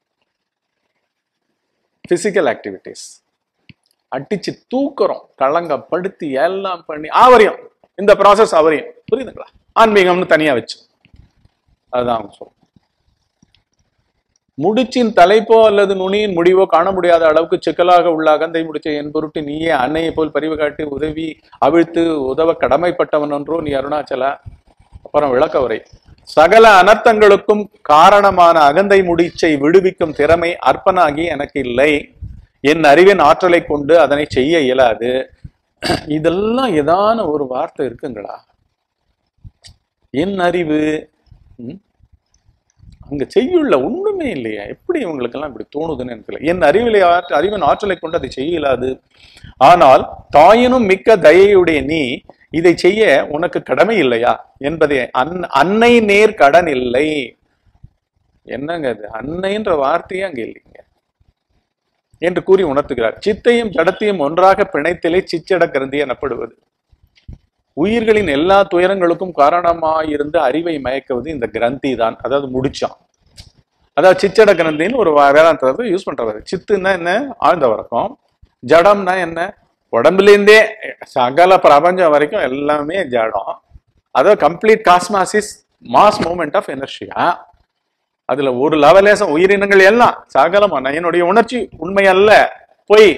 physical activities. அடிச்சு தூக்குறோம் களங்கப்படுத்தி எல்லாம் பண்ணி ஆவரியம் இந்த process அவரியம் புரியுதுங்களா ஆன்மீகம்னு தனியா வச்சு அதுதான் அவங்க சொல்றோம் முடிச்சின் தலைப்போ அல்லது நுனியின் முடிவோ காண முடியாத அளவுக்கு சிக்கலாக உள்ள அகந்தை முடிச்ச என் பொருட்டு நீயே அன்னையை போல் பரிவு காட்டி உதவி அவிழ்த்து உதவ கடமைப்பட்டவன் என்றோ நீ அருணாச்சலா அப்புறம் விளக்க உரை சகல அனர்த்தங்களுக்கும் காரணமான அகந்தை முடிச்சை விடுவிக்கும் திறமை அற்பனாகி எனக்கு இல்லை என் அறிவின் ஆற்றலை கொண்டு அதனை செய்ய இயலாது இதெல்லாம் ஏதான ஒரு வார்த்தை இருக்குங்களா என் அறிவு ம்? அங்க செய்யுள்ள ஒண்ணுமே இல்லையா எப்படி இவங்களுக்கெல்லாம் இப்படி தோணுதுன்னு எனக்கு தெரியல. என் அறிவிலை ஆற்ற அறிவின் ஆற்றலை கொண்டு அதை செய்ய இயலாது ஆனால் தாயினும் மிக்க தயையுடைய நீ இதை செய்ய உனக்கு கடமை இல்லையா என்பதை அன் அன்னை நேர் கடன் இல்லை என்னங்க அது அன்னைன்ற வார்த்தையே அங்க இல்லைங்க என்று கூறி உணர்த்துகிறார் சித்தையும் ஜடத்தையும் ஒன்றாக பிணைத்தலே சிச்சட கிரந்தி எனப்படுவது உயிர்களின் எல்லா துயரங்களுக்கும் காரணமாயிருந்து அறிவை மயக்குவது இந்த கிரந்தி தான் அதாவது முடிச்சான் அதாவது சிச்சட கிரந்தின்னு ஒரு வா- வேதாந்தத்தை யூஸ் பண்றது சித்துன்னா என்ன ஆழ்ந்த வழக்கம் ஜடம்னா என்ன உடம்புலேருந்தே சகல பிரபஞ்சம் வரைக்கும் எல்லாமே ஜடம் அதாவது complete cosmos is mass moment of எனர்ஜியா அதுல ஒரு லவலேசம் உயிரினங்கள் எல்லாம் சகலமான என்னுடைய உணர்ச்சி உண்மை அல்ல பொய்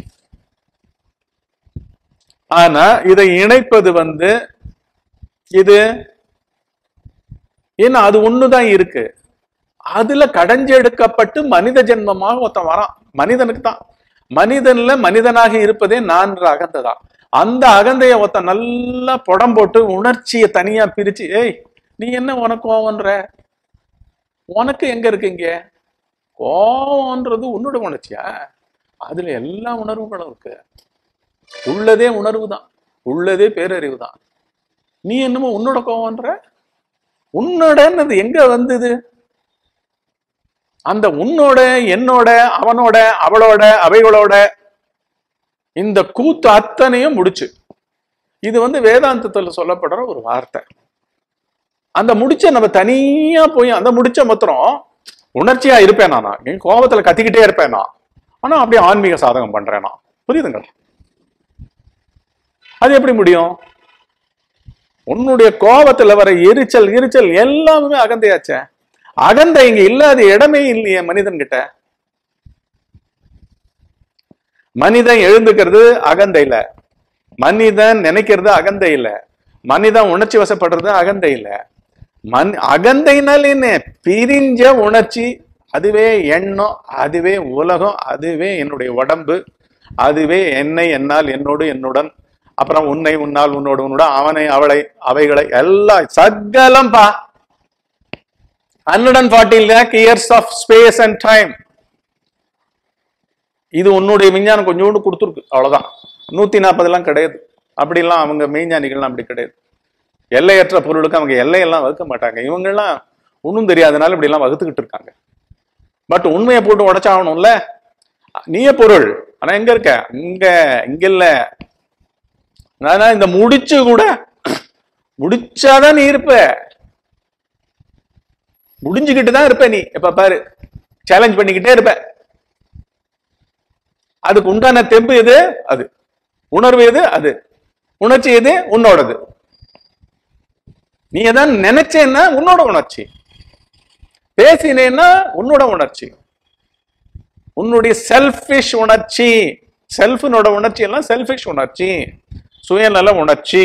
ஆனா இதை இணைப்பது வந்து இது ஏன்னா அது ஒண்ணுதான் இருக்கு அதுல கடைஞ்செடுக்கப்பட்டு மனித ஜென்மமாக ஒருத்தன் வரான் மனிதனுக்கு தான் மனிதன்ல மனிதனாக இருப்பதே நான் அகந்தை தான் அந்த அகந்தைய ஒருத்தன் நல்லா புடம் போட்டு உணர்ச்சியை தனியா பிரிச்சு ஏய் நீ என்ன உனக்கு கோவன்ற உனக்கு எங்க இருக்கு இங்க கோவம்ன்றது உன்னோட உணர்ச்சியா அதுல எல்லா உணர்வுகளும் இருக்கு உள்ளதே உணர்வு தான் உள்ளதே பேரறிவு தான் நீ என்னமோ உன்னோட கோவம்ன்ற உன்னோடன்றது எங்க வந்தது அந்த உன்னோட என்னோட அவனோட அவளோட அவைகளோட இந்த கூத்து அத்தனையும் முடிச்சு இது வந்து வேதாந்தத்துல சொல்லப்படுற ஒரு வார்த்தை அந்த முடிச்ச நம்ம தனியா போய் அந்த முடிச்ச மாத்திரம் உணர்ச்சியா இருப்பேன் நான் என் கோபத்துல கத்திக்கிட்டே இருப்பேன் நான் ஆனா அப்படியே ஆன்மீக சாதகம் பண்றேன் நான் புரியுதுங்களா அது எப்படி முடியும் உன்னுடைய கோபத்துல வர எரிச்சல் எரிச்சல் எல்லாமே அகந்தையாச்சே அகந்தை இங்க இல்லாத இடமே இல்லையே மனிதன் கிட்ட மனிதன் எழுந்துக்கிறது அகந்தை இல்ல மனிதன் நினைக்கிறது அகந்தை இல்ல மனிதன் உணர்ச்சி வசப்படுறது அகந்தை இல்ல மண் அகந்தைனால என்ன பிரிஞ்ச உணர்ச்சி அதுவே எண்ணம் அதுவே உலகம் அதுவே என்னுடைய உடம்பு அதுவே என்னை என்னால் என்னோடு என்னுடன் அப்புறம் உன்னை உன்னால் உன்னோடு உன்னோட அவனை அவளை அவைகளை எல்லாம் சகலம் பா hundred and forty lakh years of space and time இது உன்னுடைய விஞ்ஞானம் கொஞ்சோண்டு கொடுத்துருக்கு அவ்வளவுதான் நூத்தி நாற்பதுலாம் கிடையாது அப்படிலாம் அவங்க மெய்ஞானிகள்லாம் அப்படி கிடையாது எல்லையற்ற பொருளுக்கு அவங்க எல்லையெல்லாம் வகுக்க மாட்டாங்க இவங்கெல்லாம் ஒன்றும் தெரியாதனால இப்படி எல்லாம் வகுத்துக்கிட்டு இருக்காங்க பட் உண்மையை போட்டு உடைச்சாகணும்ல நீயே பொருள் ஆனா எங்க இருக்க இங்க இங்க இல்ல ஆனா இந்த முடிச்சு கூட முடிச்சாதான் நீ இருப்ப முடிஞ்சுக்கிட்டு தான் இருப்ப நீ எப்ப பாரு சேலஞ்ச் பண்ணிக்கிட்டே இருப்ப அதுக்கு உண்டான தெம்பு எது அது உணர்வு எது அது உணர்ச்சி எது உன்னோடது நீ எதாவது நினைச்சேன்னா உன்னோட உணர்ச்சி பேசினேன்னா உன்னோட உணர்ச்சி உன்னுடைய செல்ஃபிஷ் உணர்ச்சி செல்ஃபினோட உணர்ச்சி எல்லாம் செல்ஃபிஷ் உணர்ச்சி சுயநல உணர்ச்சி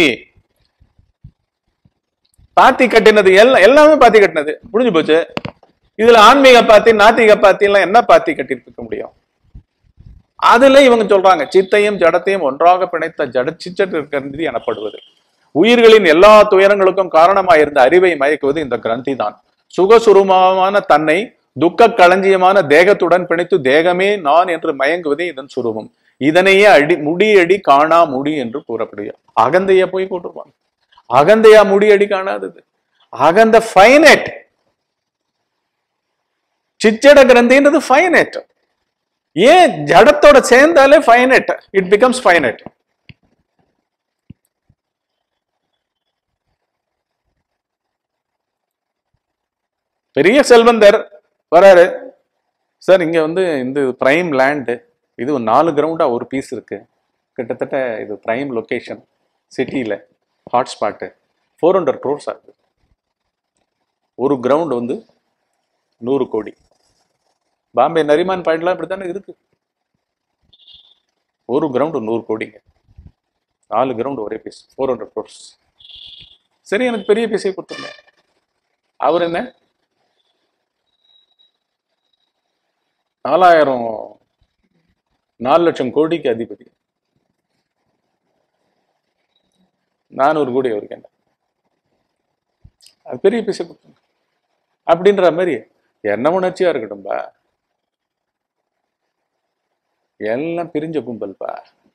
பாத்தி கட்டினது எல்லாம் எல்லாமே பாத்தி கட்டினது முடிஞ்சு போச்சு இதுல ஆன்மீக பாத்தி நாத்திக பாத்தி எல்லாம் என்ன பாத்தி கட்டிட்டு இருக்க முடியும் அதுல இவங்க சொல்றாங்க சித்தையும் ஜடத்தையும் ஒன்றாக பிணைத்த ஜட சிச்சட்டு எனப்படுவது உயிர்களின் எல்லா துயரங்களுக்கும் காரணமாக இருந்த அறிவை மயக்குவது இந்த கிரந்தி தான் சுகசுரூபமான தன்னை துக்க களஞ்சியமான தேகத்துடன் பிணைத்து தேகமே நான் என்று மயங்குவதே இதன் சுரூபம் இதனையே அடி முடியடி காணா முடி என்று கூறப்படுகிறது அகந்தைய போய் கூட்டுருவாங்க அகந்தையா முடியடி காணாதது அகந்த ஃபைனட் சிச்சட கிரந்தின்றது ஃபைனட் ஏன் ஜடத்தோட சேர்ந்தாலே ஃபைனட் இட் பிகம்ஸ் ஃபைனட் பெரிய செல்வந்தர் வராரு சார் இங்க வந்து இந்த பிரைம் லேண்டு இது ஒரு நாலு கிரவுண்டா ஒரு பீஸ் இருக்கு கிட்டத்தட்ட இது பிரைம் லொகேஷன் சிட்டியில ஹாட்ஸ்பாட்டு ஃபோர் ஹண்ட்ரட் க்ரோர்ஸ் ஆகுது ஒரு கிரவுண்ட் வந்து நூறு கோடி பாம்பே நரிமான் பாயிண்ட்லாம் இப்படி தானே இருக்கு ஒரு கிரவுண்டு நூறு கோடிங்க நாலு கிரவுண்ட் ஒரே பீஸ் ஃபோர் ஹண்ட்ரட் க்ரோர்ஸ் சரி எனக்கு பெரிய பீஸே கொடுத்துருங்க அவர் என்ன நாலாயிரம் நாலு லட்சம் கோடிக்கு அதிபதி நானூறு கோடி அவருக்கு என்ன அது பெரிய பீஸை கொடுத்துருங்க அப்படின்ற மாதிரி என்ன உணர்ச்சியா இருக்கட்டும்பா எல்லாம் பிரிஞ்ச கும்பல்பா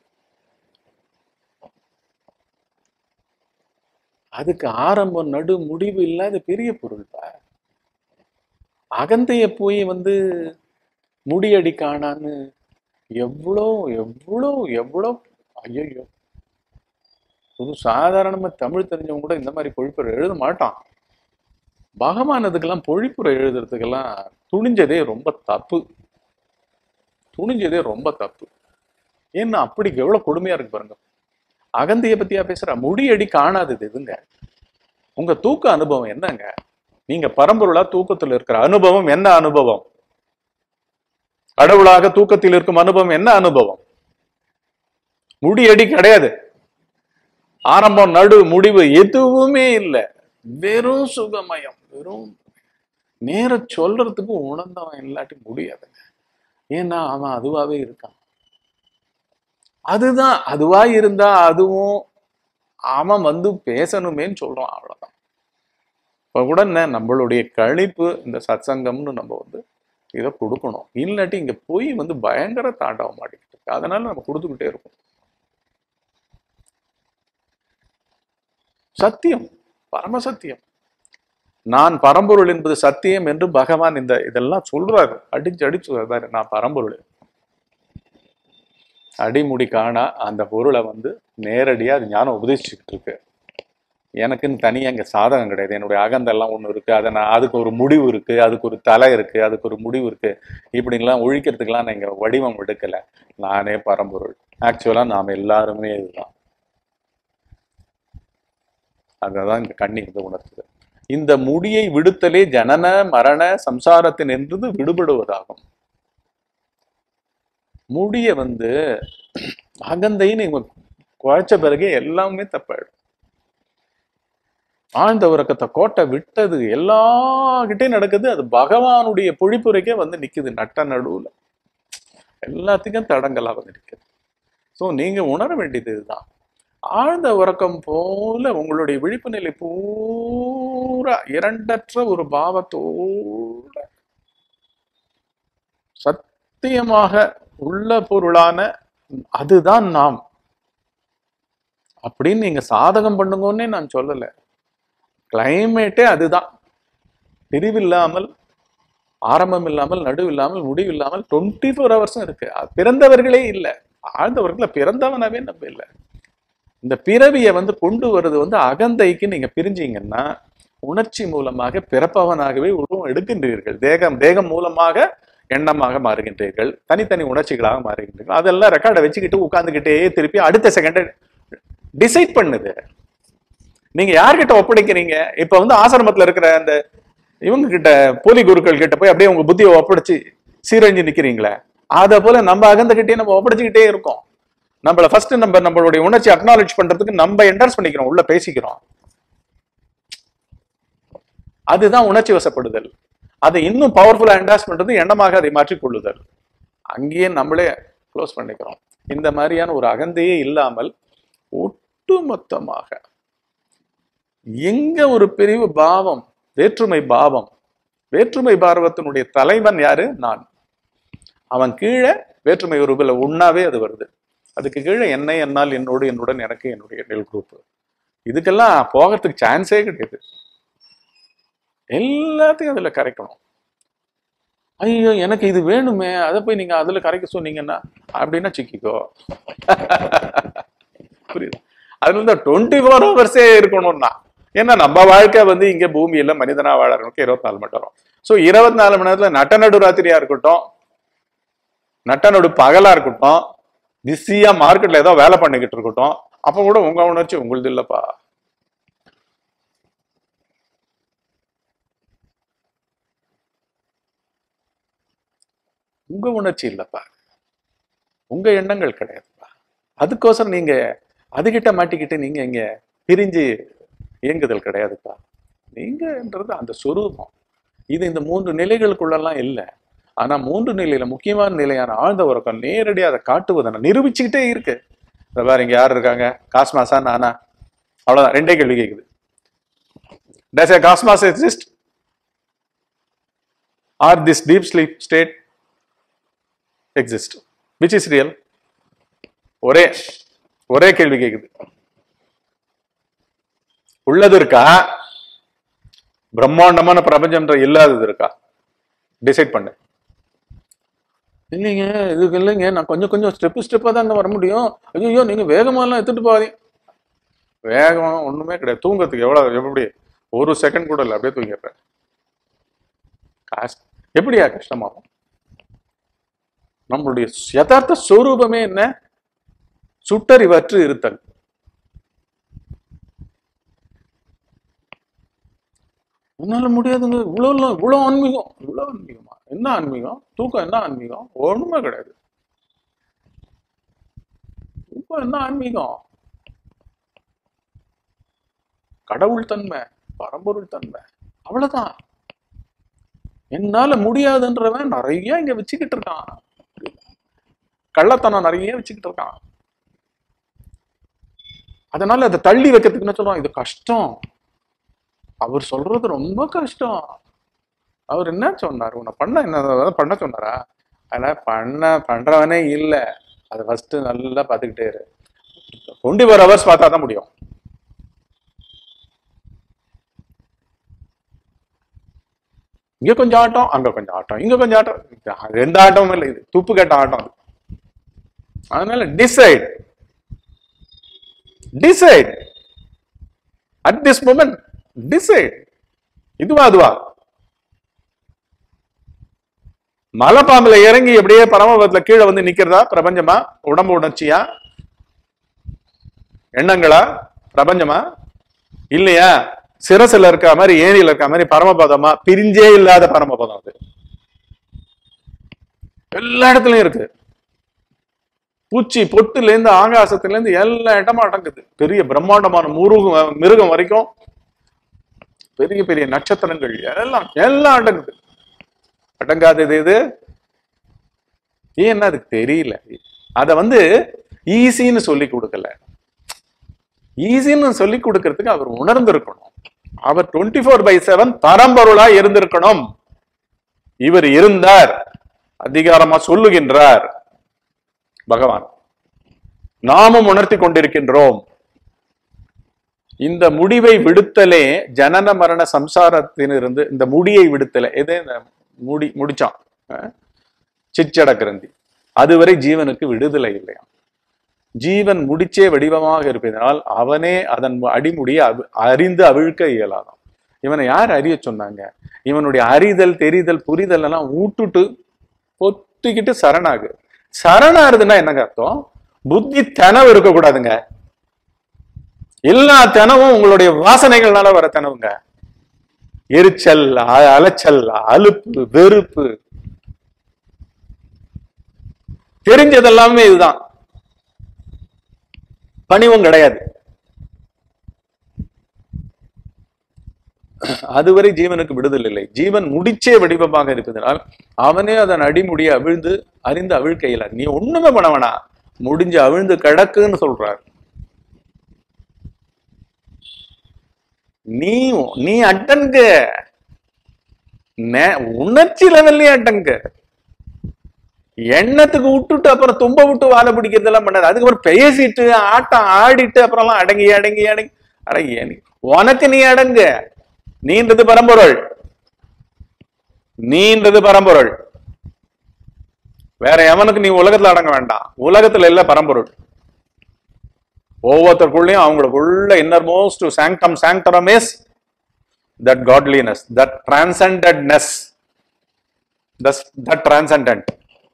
அதுக்கு ஆரம்பம் நடு முடிவு இல்லாத பெரிய பொருள்பா அகந்தைய போய் வந்து முடியடி காணான்னு எவ்வளோ எவ்வளோ எவ்வளோ ஐயோ புது சாதாரணமா தமிழ் தெரிஞ்சவங்க கூட இந்த மாதிரி பொழிப்புரை எழுத மாட்டான் பகவான் அதுக்கெல்லாம் பொழிப்புரை எழுதுறதுக்கெல்லாம் துணிஞ்சதே ரொம்ப தப்பு துணிஞ்சதே ரொம்ப தப்பு ஏன்னா அப்படி எவ்வளவு கொடுமையா இருக்கு பாருங்க அகந்திய பத்தியா பேசுற முடியடி காணாதது எதுங்க உங்க தூக்க அனுபவம் என்னங்க நீங்க பரம்பொருளா தூக்கத்தில் இருக்கிற அனுபவம் என்ன அனுபவம் கடவுளாக தூக்கத்தில் இருக்கும் அனுபவம் என்ன அனுபவம் முடியடி கிடையாது ஆரம்பம் நடு முடிவு எதுவுமே இல்லை வெறும் சுகமயம் வெறும் நேர சொல்றதுக்கு உணர்ந்தவன் இல்லாட்டி முடியாதுங்க ஏன்னா அவன் அதுவாவே இருக்கான் அதுதான் அதுவா இருந்தா அதுவும் அவன் வந்து பேசணுமேன்னு சொல்றான் அவ்வளவுதான் இப்ப கூட என்ன நம்மளுடைய கழிப்பு இந்த சத்சங்கம்னு நம்ம வந்து இதை கொடுக்கணும் இல்லாட்டி இங்க போய் வந்து பயங்கர தாண்டவம் மாட்டிக்கிட்டு இருக்கு அதனால நம்ம கொடுத்துக்கிட்டே இருக்கோம் சத்தியம் பரமசத்தியம் நான் பரம்பொருள் என்பது சத்தியம் என்று பகவான் இந்த இதெல்லாம் சொல்றாரு அடிச்சு அடிச்சு சொல்றாரு நான் பரம்பொருள் அடிமுடி காணா அந்த பொருளை வந்து நேரடியா அது ஞானம் உபதேசிச்சுக்கிட்டு இருக்கு எனக்குன்னு தனியா இங்க சாதகம் கிடையாது என்னுடைய அகந்தெல்லாம் ஒண்ணு இருக்கு அதை நான் அதுக்கு ஒரு முடிவு இருக்கு அதுக்கு ஒரு தலை இருக்கு அதுக்கு ஒரு முடிவு இருக்கு இப்படிலாம் ஒழிக்கிறதுக்கெல்லாம் நான் இங்க வடிவம் எடுக்கல நானே பரம்பொருள் ஆக்சுவலா நாம் எல்லாருமே இதுதான் அததான் இந்த கண்ணி வந்து உணர்த்துது இந்த முடியை விடுத்தலே ஜனன மரண சம்சாரத்தின் என்றது விடுபடுவதாகும் முடிய வந்து அகந்தைன்னு இவங்க குழைச்ச பிறகே எல்லாமே தப்பாயிடும் ஆழ்ந்த உறக்கத்தை கோட்டை விட்டது எல்லாகிட்டையும் நடக்குது அது பகவானுடைய பொழிப்புரைக்கே வந்து நிக்குது நட்ட நடுவுல எல்லாத்துக்கும் தடங்கலா வந்து நிக்குது ஸோ நீங்க உணர வேண்டியது இதுதான் ஆழ்ந்த உறக்கம் போல உங்களுடைய விழிப்பு நிலை பூரா இரண்டற்ற ஒரு பாவத்தோட சத்தியமாக உள்ள பொருளான அதுதான் நாம் அப்படின்னு நீங்க சாதகம் பண்ணுங்கன்னே நான் சொல்லல கிளைமேட்டே அதுதான் பிரிவில்லாமல் ஆரம்பம் இல்லாமல் நடுவு இல்லாமல் முடிவு இல்லாமல் டுவெண்ட்டி ஃபோர் ஹவர்ஸும் இருக்கு அது பிறந்தவர்களே இல்லை ஆழ்ந்தவர்கள பிறந்தவனாவே நம்ம இல்லை இந்த பிறவியை வந்து கொண்டு வருது வந்து அகந்தைக்கு நீங்க பிரிஞ்சீங்கன்னா உணர்ச்சி மூலமாக பிறப்பவனாகவே உருவம் எடுக்கின்றீர்கள் தேகம் தேகம் மூலமாக எண்ணமாக மாறுகின்றீர்கள் தனித்தனி உணர்ச்சிகளாக மாறுகின்றீர்கள் அதெல்லாம் ரெக்கார்டை வச்சுக்கிட்டு உட்காந்துக்கிட்டே திருப்பி அடுத்த செகண்ட் டிசைட் பண்ணுது நீங்க யார்கிட்ட ஒப்படைக்கிறீங்க இப்ப வந்து ஆசிரமத்துல இருக்கிற அந்த இவங்க கிட்ட போலி குருக்கள் கிட்ட போய் அப்படியே உங்க புத்தியை ஒப்படைச்சு சீரழிஞ்சு நிக்கிறீங்களே அத போல நம்ம அகந்தகிட்டே நம்ம ஒப்படைச்சுக்கிட்டே இருக்கோம் நம்மள ஃபர்ஸ்ட் நம்ம நம்மளுடைய உணர்ச்சி அக்னாலேஜ் பண்றதுக்கு நம்ம என்டர்ஸ் பண்ணிக்கிறோம் உள்ள பேசிக்கிறோம் அதுதான் உணர்ச்சி வசப்படுதல் அதை இன்னும் பவர்ஃபுல்லா என்டாஸ் பண்றது எண்ணமாக அதை மாற்றிக் கொள்ளுதல் அங்கேயே நம்மளே க்ளோஸ் பண்ணிக்கிறோம் இந்த மாதிரியான ஒரு அகந்தையே இல்லாமல் ஒட்டுமொத்தமாக எங்க ஒரு பிரிவு பாவம் வேற்றுமை பாவம் வேற்றுமை பாரவத்தினுடைய தலைவன் யாரு நான் அவன் கீழே வேற்றுமை உருவில் ஒன்னாவே அது வருது அதுக்கு கீழே என்னை என்னால் என்னோடு என்னுடன் எனக்கு என்னுடைய நெல் குரூப் இதுக்கெல்லாம் போகிறதுக்கு சான்ஸே கிடையாது எல்லாத்தையும் அதுல கரைக்கணும் ஐயோ எனக்கு இது வேணுமே அதை போய் நீங்க அதுல கரைக்க சொன்னீங்கன்னா அப்படின்னா சிக்கிக்கோ புரியுது அதுல தான் டுவெண்ட்டி ஃபோர் ஹவர்ஸே இருக்கணும்னா ஏன்னா நம்ம வாழ்க்கை வந்து இங்க பூமியில மனிதனா வாழறவனுக்கு இருபத்தி நாலு மணி நேரம் ஸோ இருபத்தி நாலு மணி நேரத்துல நட்ட நடு ராத்திரியா இருக்கட்டும் நட்ட நடு பகலா இருக்கட்டும் பிஸியா மார்க்கெட்ல ஏதோ வேலை பண்ணிக்கிட்டு இருக்கட்டும் அப்ப கூட உங்க உணர்ச்சி உங்களுது இல்லப்பா உங்க உணர்ச்சி இல்லப்பா உங்க எண்ணங்கள் கிடையாதுப்பா அதுக்கோசரம் நீங்க அதுகிட்ட மாட்டிக்கிட்டு நீங்க இங்க பிரிஞ்சு இயங்குதல் கிடையாதுப்பா நீங்கன்றது அந்த சொரூபம் இது இந்த மூன்று நிலைகளுக்குள்ளெல்லாம் இல்லை ஆனா மூன்று நிலையில முக்கியமான நிலையான ஆழ்ந்த உறக்கம் நேரடியாக அதை காட்டுவதை நிரூபிச்சுக்கிட்டே இருக்கு இந்த பாரு இங்க யார் இருக்காங்க காஸ்மாஸா நானா அவ்வளவுதான் ரெண்டே கேள்வி கேக்குது does a cosmos exist or this deep sleep state exist which is real ஒரே ஒரே கேள்வி கேக்குது உள்ளது இருக்கா பிரம்மாண்டமான பிரபஞ்சம்ன்ற இல்லாதது இருக்கா டிசைட் பண்ணு இல்லைங்க இதுக்கு இல்லைங்க நான் கொஞ்சம் கொஞ்சம் ஸ்டெப்பு ஸ்டெப்பாக தாங்க வர முடியும் ஐயோ நீங்க வேகமாலாம் எடுத்துட்டு போகாதீங்க வேகமா ஒண்ணுமே கிடையாது தூங்கறதுக்கு எவ்வளவு எப்படி ஒரு செகண்ட் கூட இல்லை அப்படியே தூங்கிடுறேன் கஷ்ட எப்படியா கஷ்டமாகும் நம்மளுடைய யதார்த்த ஸ்வரூபமே என்ன சுட்டறிவற்று இருத்தல் உன்னால முடியாதுங்க இவ்வளோ இவ்வளோ ஆன்மீகம் இவ்வளோ ஆன்மீகமா என்ன ஆன்மீகம் தூக்கம் என்ன ஆன்மீகம் ஒண்ணுமே கிடையாது தூக்கம் என்ன ஆன்மீகம் கடவுள் தன்மை பரம்பொருள் தன்மை அவ்வளவுதான் என்னால முடியாதுன்றவன் நிறைய இங்க வச்சுக்கிட்டு இருக்கான் கள்ளத்தனம் நிறைய வச்சுக்கிட்டு இருக்கான் அதனால அதை தள்ளி வைக்கிறதுக்கு என்ன சொல்றோம் இது கஷ்டம் அவர் சொல்றது ரொம்ப கஷ்டம் அவர் என்ன சொன்னார் உன்னை பண்ண என்ன அதாவது பண்ண சொன்னாரா அதனால பண்ண பண்றவனே இல்ல அதை ஃபர்ஸ்ட் நல்லா பார்த்துக்கிட்டே இரு டுவெண்ட்டி ஃபோர் ஹவர்ஸ் பார்த்தா தான் முடியும் இங்க கொஞ்சம் ஆட்டம் அங்க கொஞ்சம் ஆட்டம் இங்க கொஞ்சம் ஆட்டம் எந்த ஆட்டமும் இல்லை இது துப்பு கேட்ட ஆட்டம் அது அதனால decide decide at this moment decide இதுவா அதுவா மலைப்பாம்புல இறங்கி அப்படியே பரமபதத்துல கீழே வந்து நிக்கிறதா பிரபஞ்சமா உடம்பு உணர்ச்சியா எண்ணங்களா பிரபஞ்சமா இல்லையா சிரசுல இருக்க மாதிரி ஏரியில இருக்க மாதிரி பரமபதமா பிரிஞ்சே இல்லாத பரமபதம் அது எல்லா இடத்துலயும் இருக்கு பூச்சி பொட்டுல இருந்து ஆகாசத்துல இருந்து எல்லா இடமும் அடங்குது பெரிய பிரம்மாண்டமான முருகம் மிருகம் வரைக்கும் பெரிய பெரிய நட்சத்திரங்கள் எல்லாம் எல்லாம் அடங்குது அடங்காதது இது ஏன்னா அதுக்கு தெரியல அத வந்து ஈஸின்னு சொல்லி கொடுக்கல ஈஸின்னு சொல்லி கொடுக்கறதுக்கு அவர் உணர்ந்திருக்கணும் அவர் டுவெண்ட்டி ஃபோர் பை செவன் பரம்பொருளா இருந்திருக்கணும் இவர் இருந்தார் அதிகாரமா சொல்லுகின்றார் பகவான் நாமும் உணர்த்தி கொண்டிருக்கின்றோம் இந்த முடிவை விடுத்தலே ஜனன மரண சம்சாரத்திலிருந்து இந்த முடியை விடுத்தலே எது இந்த முடி முடிச்சான் அஹ், சிச்சட கிரந்தி அதுவரை ஜீவனுக்கு விடுதலை இல்லையா ஜீவன் முடிச்சே வடிவமாக இருப்பதனால் அவனே அதன் அடிமுடியை அவி- அறிந்து அவிழ்க்க இயலாதான் இவனை யார் அறிய சொன்னாங்க இவனுடைய அறிதல் தெரிதல் புரிதல் எல்லாம் ஊட்டுட்டு பொத்திக்கிட்டு சரணாகு சரணாருதுன்னா என்னங்க அர்த்தம் புத்தி தனவு இருக்கக்கூடாதுங்க எல்லா தினமும் உங்களுடைய வாசனைகள்னால வர தினவுங்க எரிச்சல் அ- அலைச்சல் அலுப்பு வெறுப்பு தெரிஞ்சதெல்லாமே இதுதான் பணிவும் கிடையாது அதுவரை ஜீவனுக்கு விடுதல் இல்லை ஜீவன் முடிச்சே வடிவமாக இருப்பதனால் அவனே அதன் அடிமுடிய அவிழ்ந்து அறிந்து அவிழ்க்கையில நீ ஒண்ணுமே பண்ண வேணாம் முடிஞ்சு அவிழ்ந்து கிடக்குன்னு சொல்றார் நீ நீ அட்டன்க நே- உணர்ச்சி லெவல்லே அட்டங்க எண்ணத்துக்கு விட்டுட்டு அப்புறம் தும்ப விட்டு வாழை பிடிக்கிறதெல்லாம் பண்ணாது அதுக்கப்புறம் பேசிட்டு ஆட்டம் ஆடிட்டு அப்புறம்லாம் அடங்கி அடங்கி அடங்கி அடங்கி அடங்கி உனக்கு நீ அடங்க நீன்றது பரம்பொருள் நீன்றது பரம்பொருள் வேற எவனுக்கு நீ உலகத்துல அடங்க வேண்டாம் உலகத்துல இல்ல பரம்பொருள் ஒவ்வொருத்தருக்குள்ளயும் அவங்களுக்குள்ள innermost sanctum sanctorum is that godliness that transcendentness that transcendent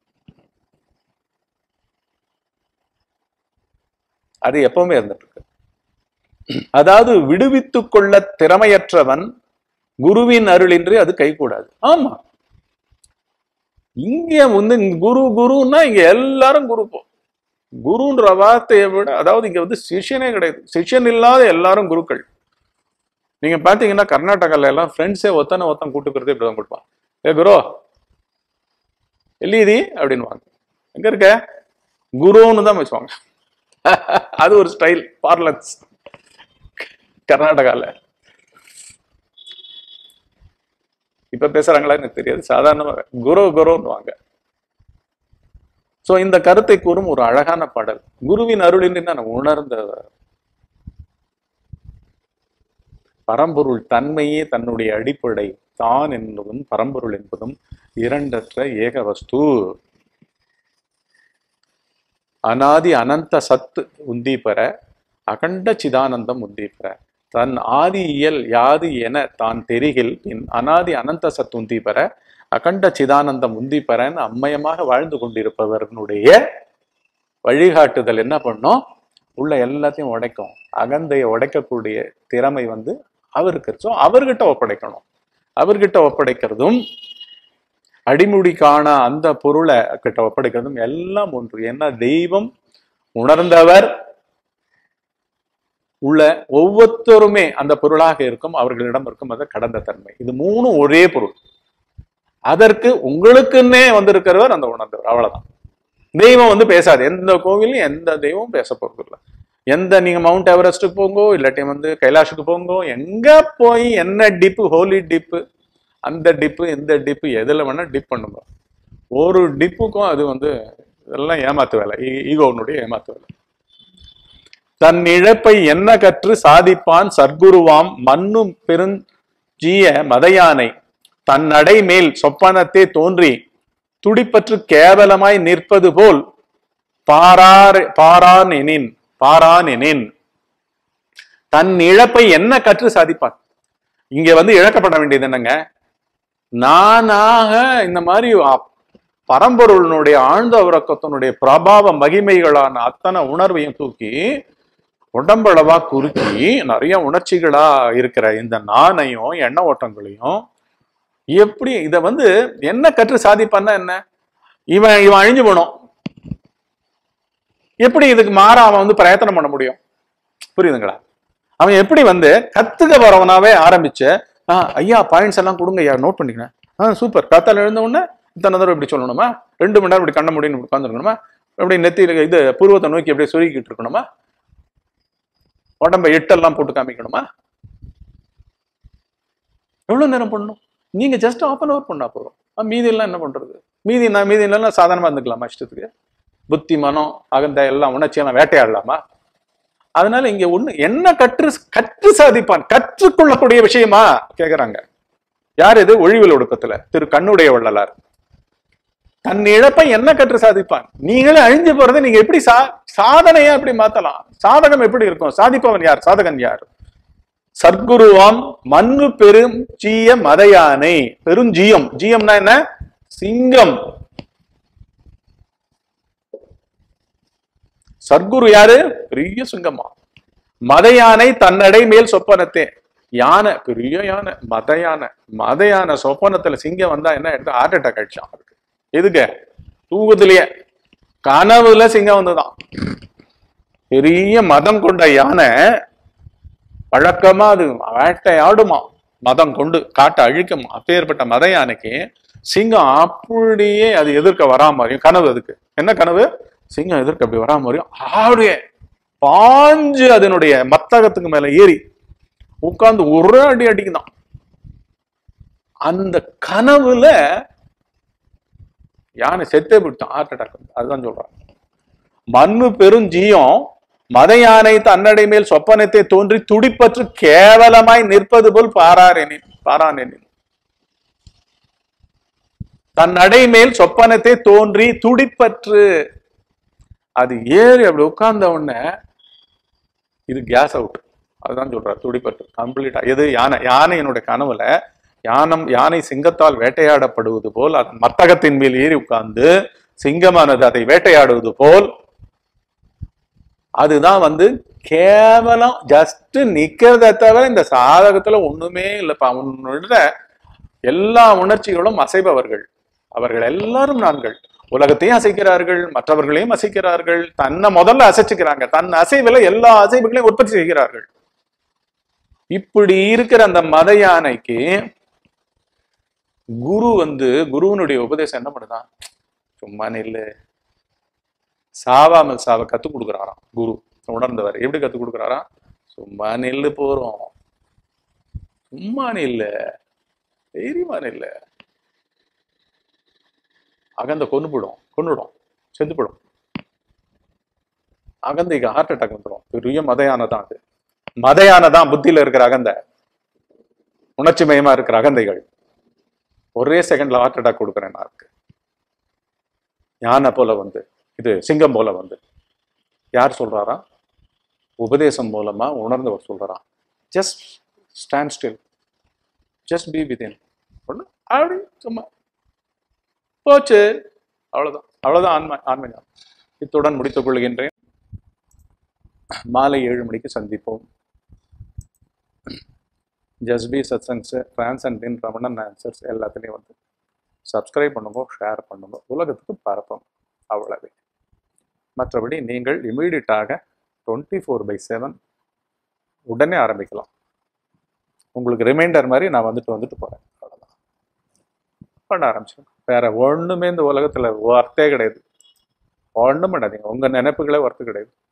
அது எப்பவுமே இருந்துட்டு இருக்கு அதாவது விடுவித்துக் கொள்ள திறமையற்றவன் குருவின் அருளின்றி அது கைகூடாது ஆமா இங்க வந்து குரு குருன்னா இங்க எல்லாரும் குரு போ குருன்ற வார்த்தையை விட அதாவது இங்க வந்து சிஷ்யனே கிடையாது சிஷ்யன் இல்லாத எல்லாரும் குருக்கள் நீங்க பாத்தீங்கன்னா கர்நாடகால எல்லாம் ஃப்ரெண்ட்ஸே ஒத்தனை ஒத்தன் கூட்டுக்கிறது இப்படிதான் கொடுப்பான் ஏ குரு எல்லியதி அப்படின்வாங்க எங்க இருக்க குருன்னு தான் வச்சுவாங்க அது ஒரு ஸ்டைல் பார்லன்ஸ் கர்நாடகால இப்ப பேசுறாங்களா எனக்கு தெரியாது சாதாரணமாக குரு குருன்னுவாங்க சோ இந்த கருத்தை கூறும் ஒரு அழகான பாடல் குருவின் அருளின்றி நான் உணர்ந்த பரம்பொருள் தன்மையே தன்னுடைய அடிப்படை தான் என்பதும் பரம்பொருள் என்பதும் இரண்டற்ற ஏக வஸ்து அனாதி அனந்த சத்து உந்தி பெற அகண்ட சிதானந்தம் உந்தி பெற தன் ஆதி இயல் யாது என தான் தெரிகில் பின் அனாதி அனந்த சத்து உந்தி பெற அகண்ட சிதானந்தம் உந்தி பெறன்னு அம்மயமாக வாழ்ந்து கொண்டிருப்பவர்களுடைய வழிகாட்டுதல் என்ன பண்ணும் உள்ள எல்லாத்தையும் உடைக்கும் அகந்தையை உடைக்கக்கூடிய திறமை வந்து அவருக்கு ஸோ அவர்கிட்ட ஒப்படைக்கணும் அவர்கிட்ட ஒப்படைக்கிறதும் அடிமுடி காண அந்த பொருளை கிட்ட ஒப்படைக்கிறதும் எல்லாம் ஒன்று ஏன்னா தெய்வம் உணர்ந்தவர் உள்ள ஒவ்வொருத்தருமே அந்த பொருளாக இருக்கும் அவர்களிடம் இருக்கும் அது கடந்த தன்மை இது மூணும் ஒரே பொருள் அதற்கு உங்களுக்குன்னே வந்திருக்கிறவர் அந்த உணர்ந்தவர் அவ்வளவுதான் தெய்வம் வந்து பேசாது எந்த கோவிலும் எந்த தெய்வமும் பேச போறது இல்லை எந்த நீங்க மவுண்ட் எவரெஸ்ட்டுக்கு போங்கோ இல்லாட்டி வந்து கைலாஷுக்கு போங்கோ எங்க போய் என்ன டிப்பு ஹோலி டிப்பு அந்த டிப்பு இந்த டிப்பு எதுல வேணா டிப் பண்ணுங்க ஒரு டிப்புக்கும் அது வந்து இதெல்லாம் ஏமாத்து வேலை ஈகோனுடைய ஏமாத்து வேலை தன் இழப்பை என்ன கற்று சாதிப்பான் சர்க்குருவாம் மண்ணும் பெருஞ்சீய மதையானை தன் நடை மேல் சொப்பனத்தே தோன்றி துடிப்பற்று கேவலமாய் நிற்பது போல் பாரார் பாரான் எனின் பாரான் எனின் தன் இழப்பை என்ன கற்று சாதிப்பான் இங்க வந்து இழக்கப்பட வேண்டியது என்னங்க நானாக இந்த மாதிரி அ- பரம்பொருளினுடைய ஆழ்ந்த உறக்கத்தினுடைய பிரபாவ மகிமைகளான அத்தனை உணர்வையும் தூக்கி உடம்பளவா குறுக்கி நிறைய உணர்ச்சிகளா இருக்கிற இந்த நானையும் எண்ண ஓட்டங்களையும் எப்படி இத வந்து என்ன கற்று சாதிப்பான்னா என்ன இவன் இவன் அழிஞ்சு போனோம் எப்படி இதுக்கு மாற அவன் வந்து பிரயத்தனம் பண்ண முடியும் புரியுதுங்களா அவன் எப்படி வந்து கத்துக்க வரவனாவே ஆரம்பிச்சு ஆ ஐயா பாயிண்ட்ஸ் எல்லாம் கொடுங்க ஐயா நோட் பண்ணிக்கிறேன் ஆ சூப்பர் காத்தால எழுந்த உடனே இத்தனை தடவை இப்படி சொல்லணுமா ரெண்டு மணி நேரம் இப்படி கண்ண முடியும் இப்படி உட்காந்துருக்கணுமா இப்படி நெத்தியில இது பூர்வத்தை நோக்கி அப்படியே சுருக்கிட்டு இருக்கணுமா உடம்ப எட்டெல்லாம் போட்டு காமிக்கணுமா எவ்வளவு நேரம் பண்ணணும் நீங்க ஜஸ்ட் ஆஃப் அன் அவர் பண்ணா போதும் அஹ் மீதி எல்லாம் என்ன பண்றது மீதி நான் மீதி எல்லாம் சாதாரணமா இருந்துக்கலாமா இஷ்டத்துக்கு புத்தி மனம் அகந்த எல்லாம் உணர்ச்சி எல்லாம் வேட்டையாடலாமா அதனால இங்க ஒண்ணு என்ன கற்று கற்று சாதிப்பான் கற்றுக்கொள்ளக்கூடிய விஷயமா கேக்குறாங்க யார் இது ஒழிவில் ஒடுக்கத்துல திரு கண்ணுடைய வள்ளலார் தன் இழப்பை என்ன கற்று சாதிப்பான் நீங்களே அழிஞ்சு போறதை நீங்க எப்படி சா சாதனையா எப்படி மாத்தலாம் சாதகம் எப்படி இருக்கும் சாதிப்பவன் யார் சாதகன் யார் சர்க்குருவாம் மண்ணு பெரும் ஜீய மதையானை பெருஞ்சீயம் ஜீயம்னா என்ன சிங்கம் சர்க்குரு யாரு பெரிய சிங்கமா மத யானை தன்னடை மேல் சொப்பனத்தே யானை பெரிய யானை மத யானை மத யானை சொப்பனத்துல சிங்கம் வந்தா என்ன எடுத்து ஹார்ட் அட்டாக் ஆயிடுச்சான் அவருக்கு எதுக்கு தூக்கத்திலேயே கனவுல சிங்கம் வந்துதான் பெரிய மதம் கொண்ட யானை வழக்கமா அது வேட்டையாடுமா மதம் கொண்டு காட்டை அழிக்குமா அப்பேற்பட்ட மத யானைக்கு சிங்கம் அப்படியே அது எதிர்க்க வரா மாதிரியும் கனவு அதுக்கு என்ன கனவு சிங்கம் எதிர்க்க அப்படி வரா மாதிரியும் அப்படியே பாஞ்சு அதனுடைய மத்தகத்துக்கு மேல ஏறி உட்கார்ந்து ஒரு அடி அடிக்குதான் அந்த கனவுல யானை செத்தே விட்டான் ஹார்ட் அட்டாக் அதுதான் சொல்றான் மண்ணு பெருஞ்சீயம் மத யானை தன்னடை மேல் சொப்பனத்தை தோன்றி துடிப்பற்று கேவலமாய் நிற்பது போல் பாராரெனின் பாரானெனின் தன் நடை மேல் சொப்பனத்தை தோன்றி துடிப்பற்று அது ஏறி அப்படி உட்கார்ந்த உடனே இது கேஸ் அவுட் அதுதான் சொல்றாரு துடிப்பற்று கம்ப்ளீட்டா எது யானை யானையினுடைய கனவுல யானம் யானை சிங்கத்தால் வேட்டையாடப்படுவது போல் அதன் மத்தகத்தின் மேல் ஏறி உட்கார்ந்து சிங்கமானது அதை வேட்டையாடுவது போல் அதுதான் வந்து கேவலம் ஜஸ்ட் நிக்கிறத தவிர இந்த சாதகத்துல ஒண்ணுமே இல்லப்பா உன்னோட எல்லா உணர்ச்சிகளும் அசைபவர்கள் அவர்கள் எல்லாரும் நான்கள் உலகத்தையும் அசைக்கிறார்கள் மற்றவர்களையும் அசைக்கிறார்கள் தன்னை முதல்ல அசைச்சுக்கிறாங்க தன் அசைவுல எல்லா அசைவுகளையும் உற்பத்தி செய்கிறார்கள் இப்படி இருக்கிற அந்த மத யானைக்கு குரு வந்து குருவனுடைய உபதேசம் என்ன பண்ணுதான் சும்மா நில்லு சாவாமல் சாவ கத்துக் கொடுக்குறாராம் குரு உணர்ந்தவர் எப்படி கத்துக் கொடுக்குறாராம் சும்மா நெல்லு போறோம் சும்மா நில்லு தைரியமா நில்லு அகந்த கொண்டு போடும் கொண்டுடும் செத்து போடும் அகந்தைக்கு ஹார்ட் அட்டாக் வந்துடும் பெரிய மத யானை தான் அது மத யானை தான் புத்தியில இருக்கிற அகந்த உணர்ச்சி மயமா இருக்கிற அகந்தைகள் ஒரே செகண்ட்ல ஹார்ட் அட்டாக் கொடுக்குறேன் நான் இருக்கு யானை போல வந்து இது சிங்கம் போல வந்து யார் சொல்றாரா உபதேசம் மூலமா உணர்ந்தவர் சொல்றாராம் just stand still just be within ஒன்று அப்படி சும்மா போச்சு அவ்வளவுதான் அவ்வளவுதான் ஆன்மை ஆன்மை ஞானம் இத்துடன் முடித்துக் கொள்கின்றேன் மாலை ஏழு மணிக்கு சந்திப்போம் ஜஸ்பி சத்சங்ஸ் டிரான்சன்டின் ரமணன் ஆன்சர்ஸ் எல்லாத்துலேயும் வந்து சப்ஸ்கிரைப் பண்ணுங்க ஷேர் பண்ணுங்க உலகத்துக்கு பரப்போம் அவ்வளவே மற்றபடி நீங்கள் இமீடியட்டாக டுவெண்ட்டி ஃபோர் பை செவன் உடனே ஆரம்பிக்கலாம் உங்களுக்கு ரிமைண்டர் மாதிரி நான் வந்துட்டு வந்துட்டு போகிறேன் அவ்வளோதான் பண்ண ஆரம்பிச்சிடும் வேற ஒன்றுமே இந்த உலகத்தில் ஒர்த்தே கிடையாது ஒன்றும் பண்ணாதீங்க உங்கள் நினைப்புகளே ஒர்த்து கிடையாது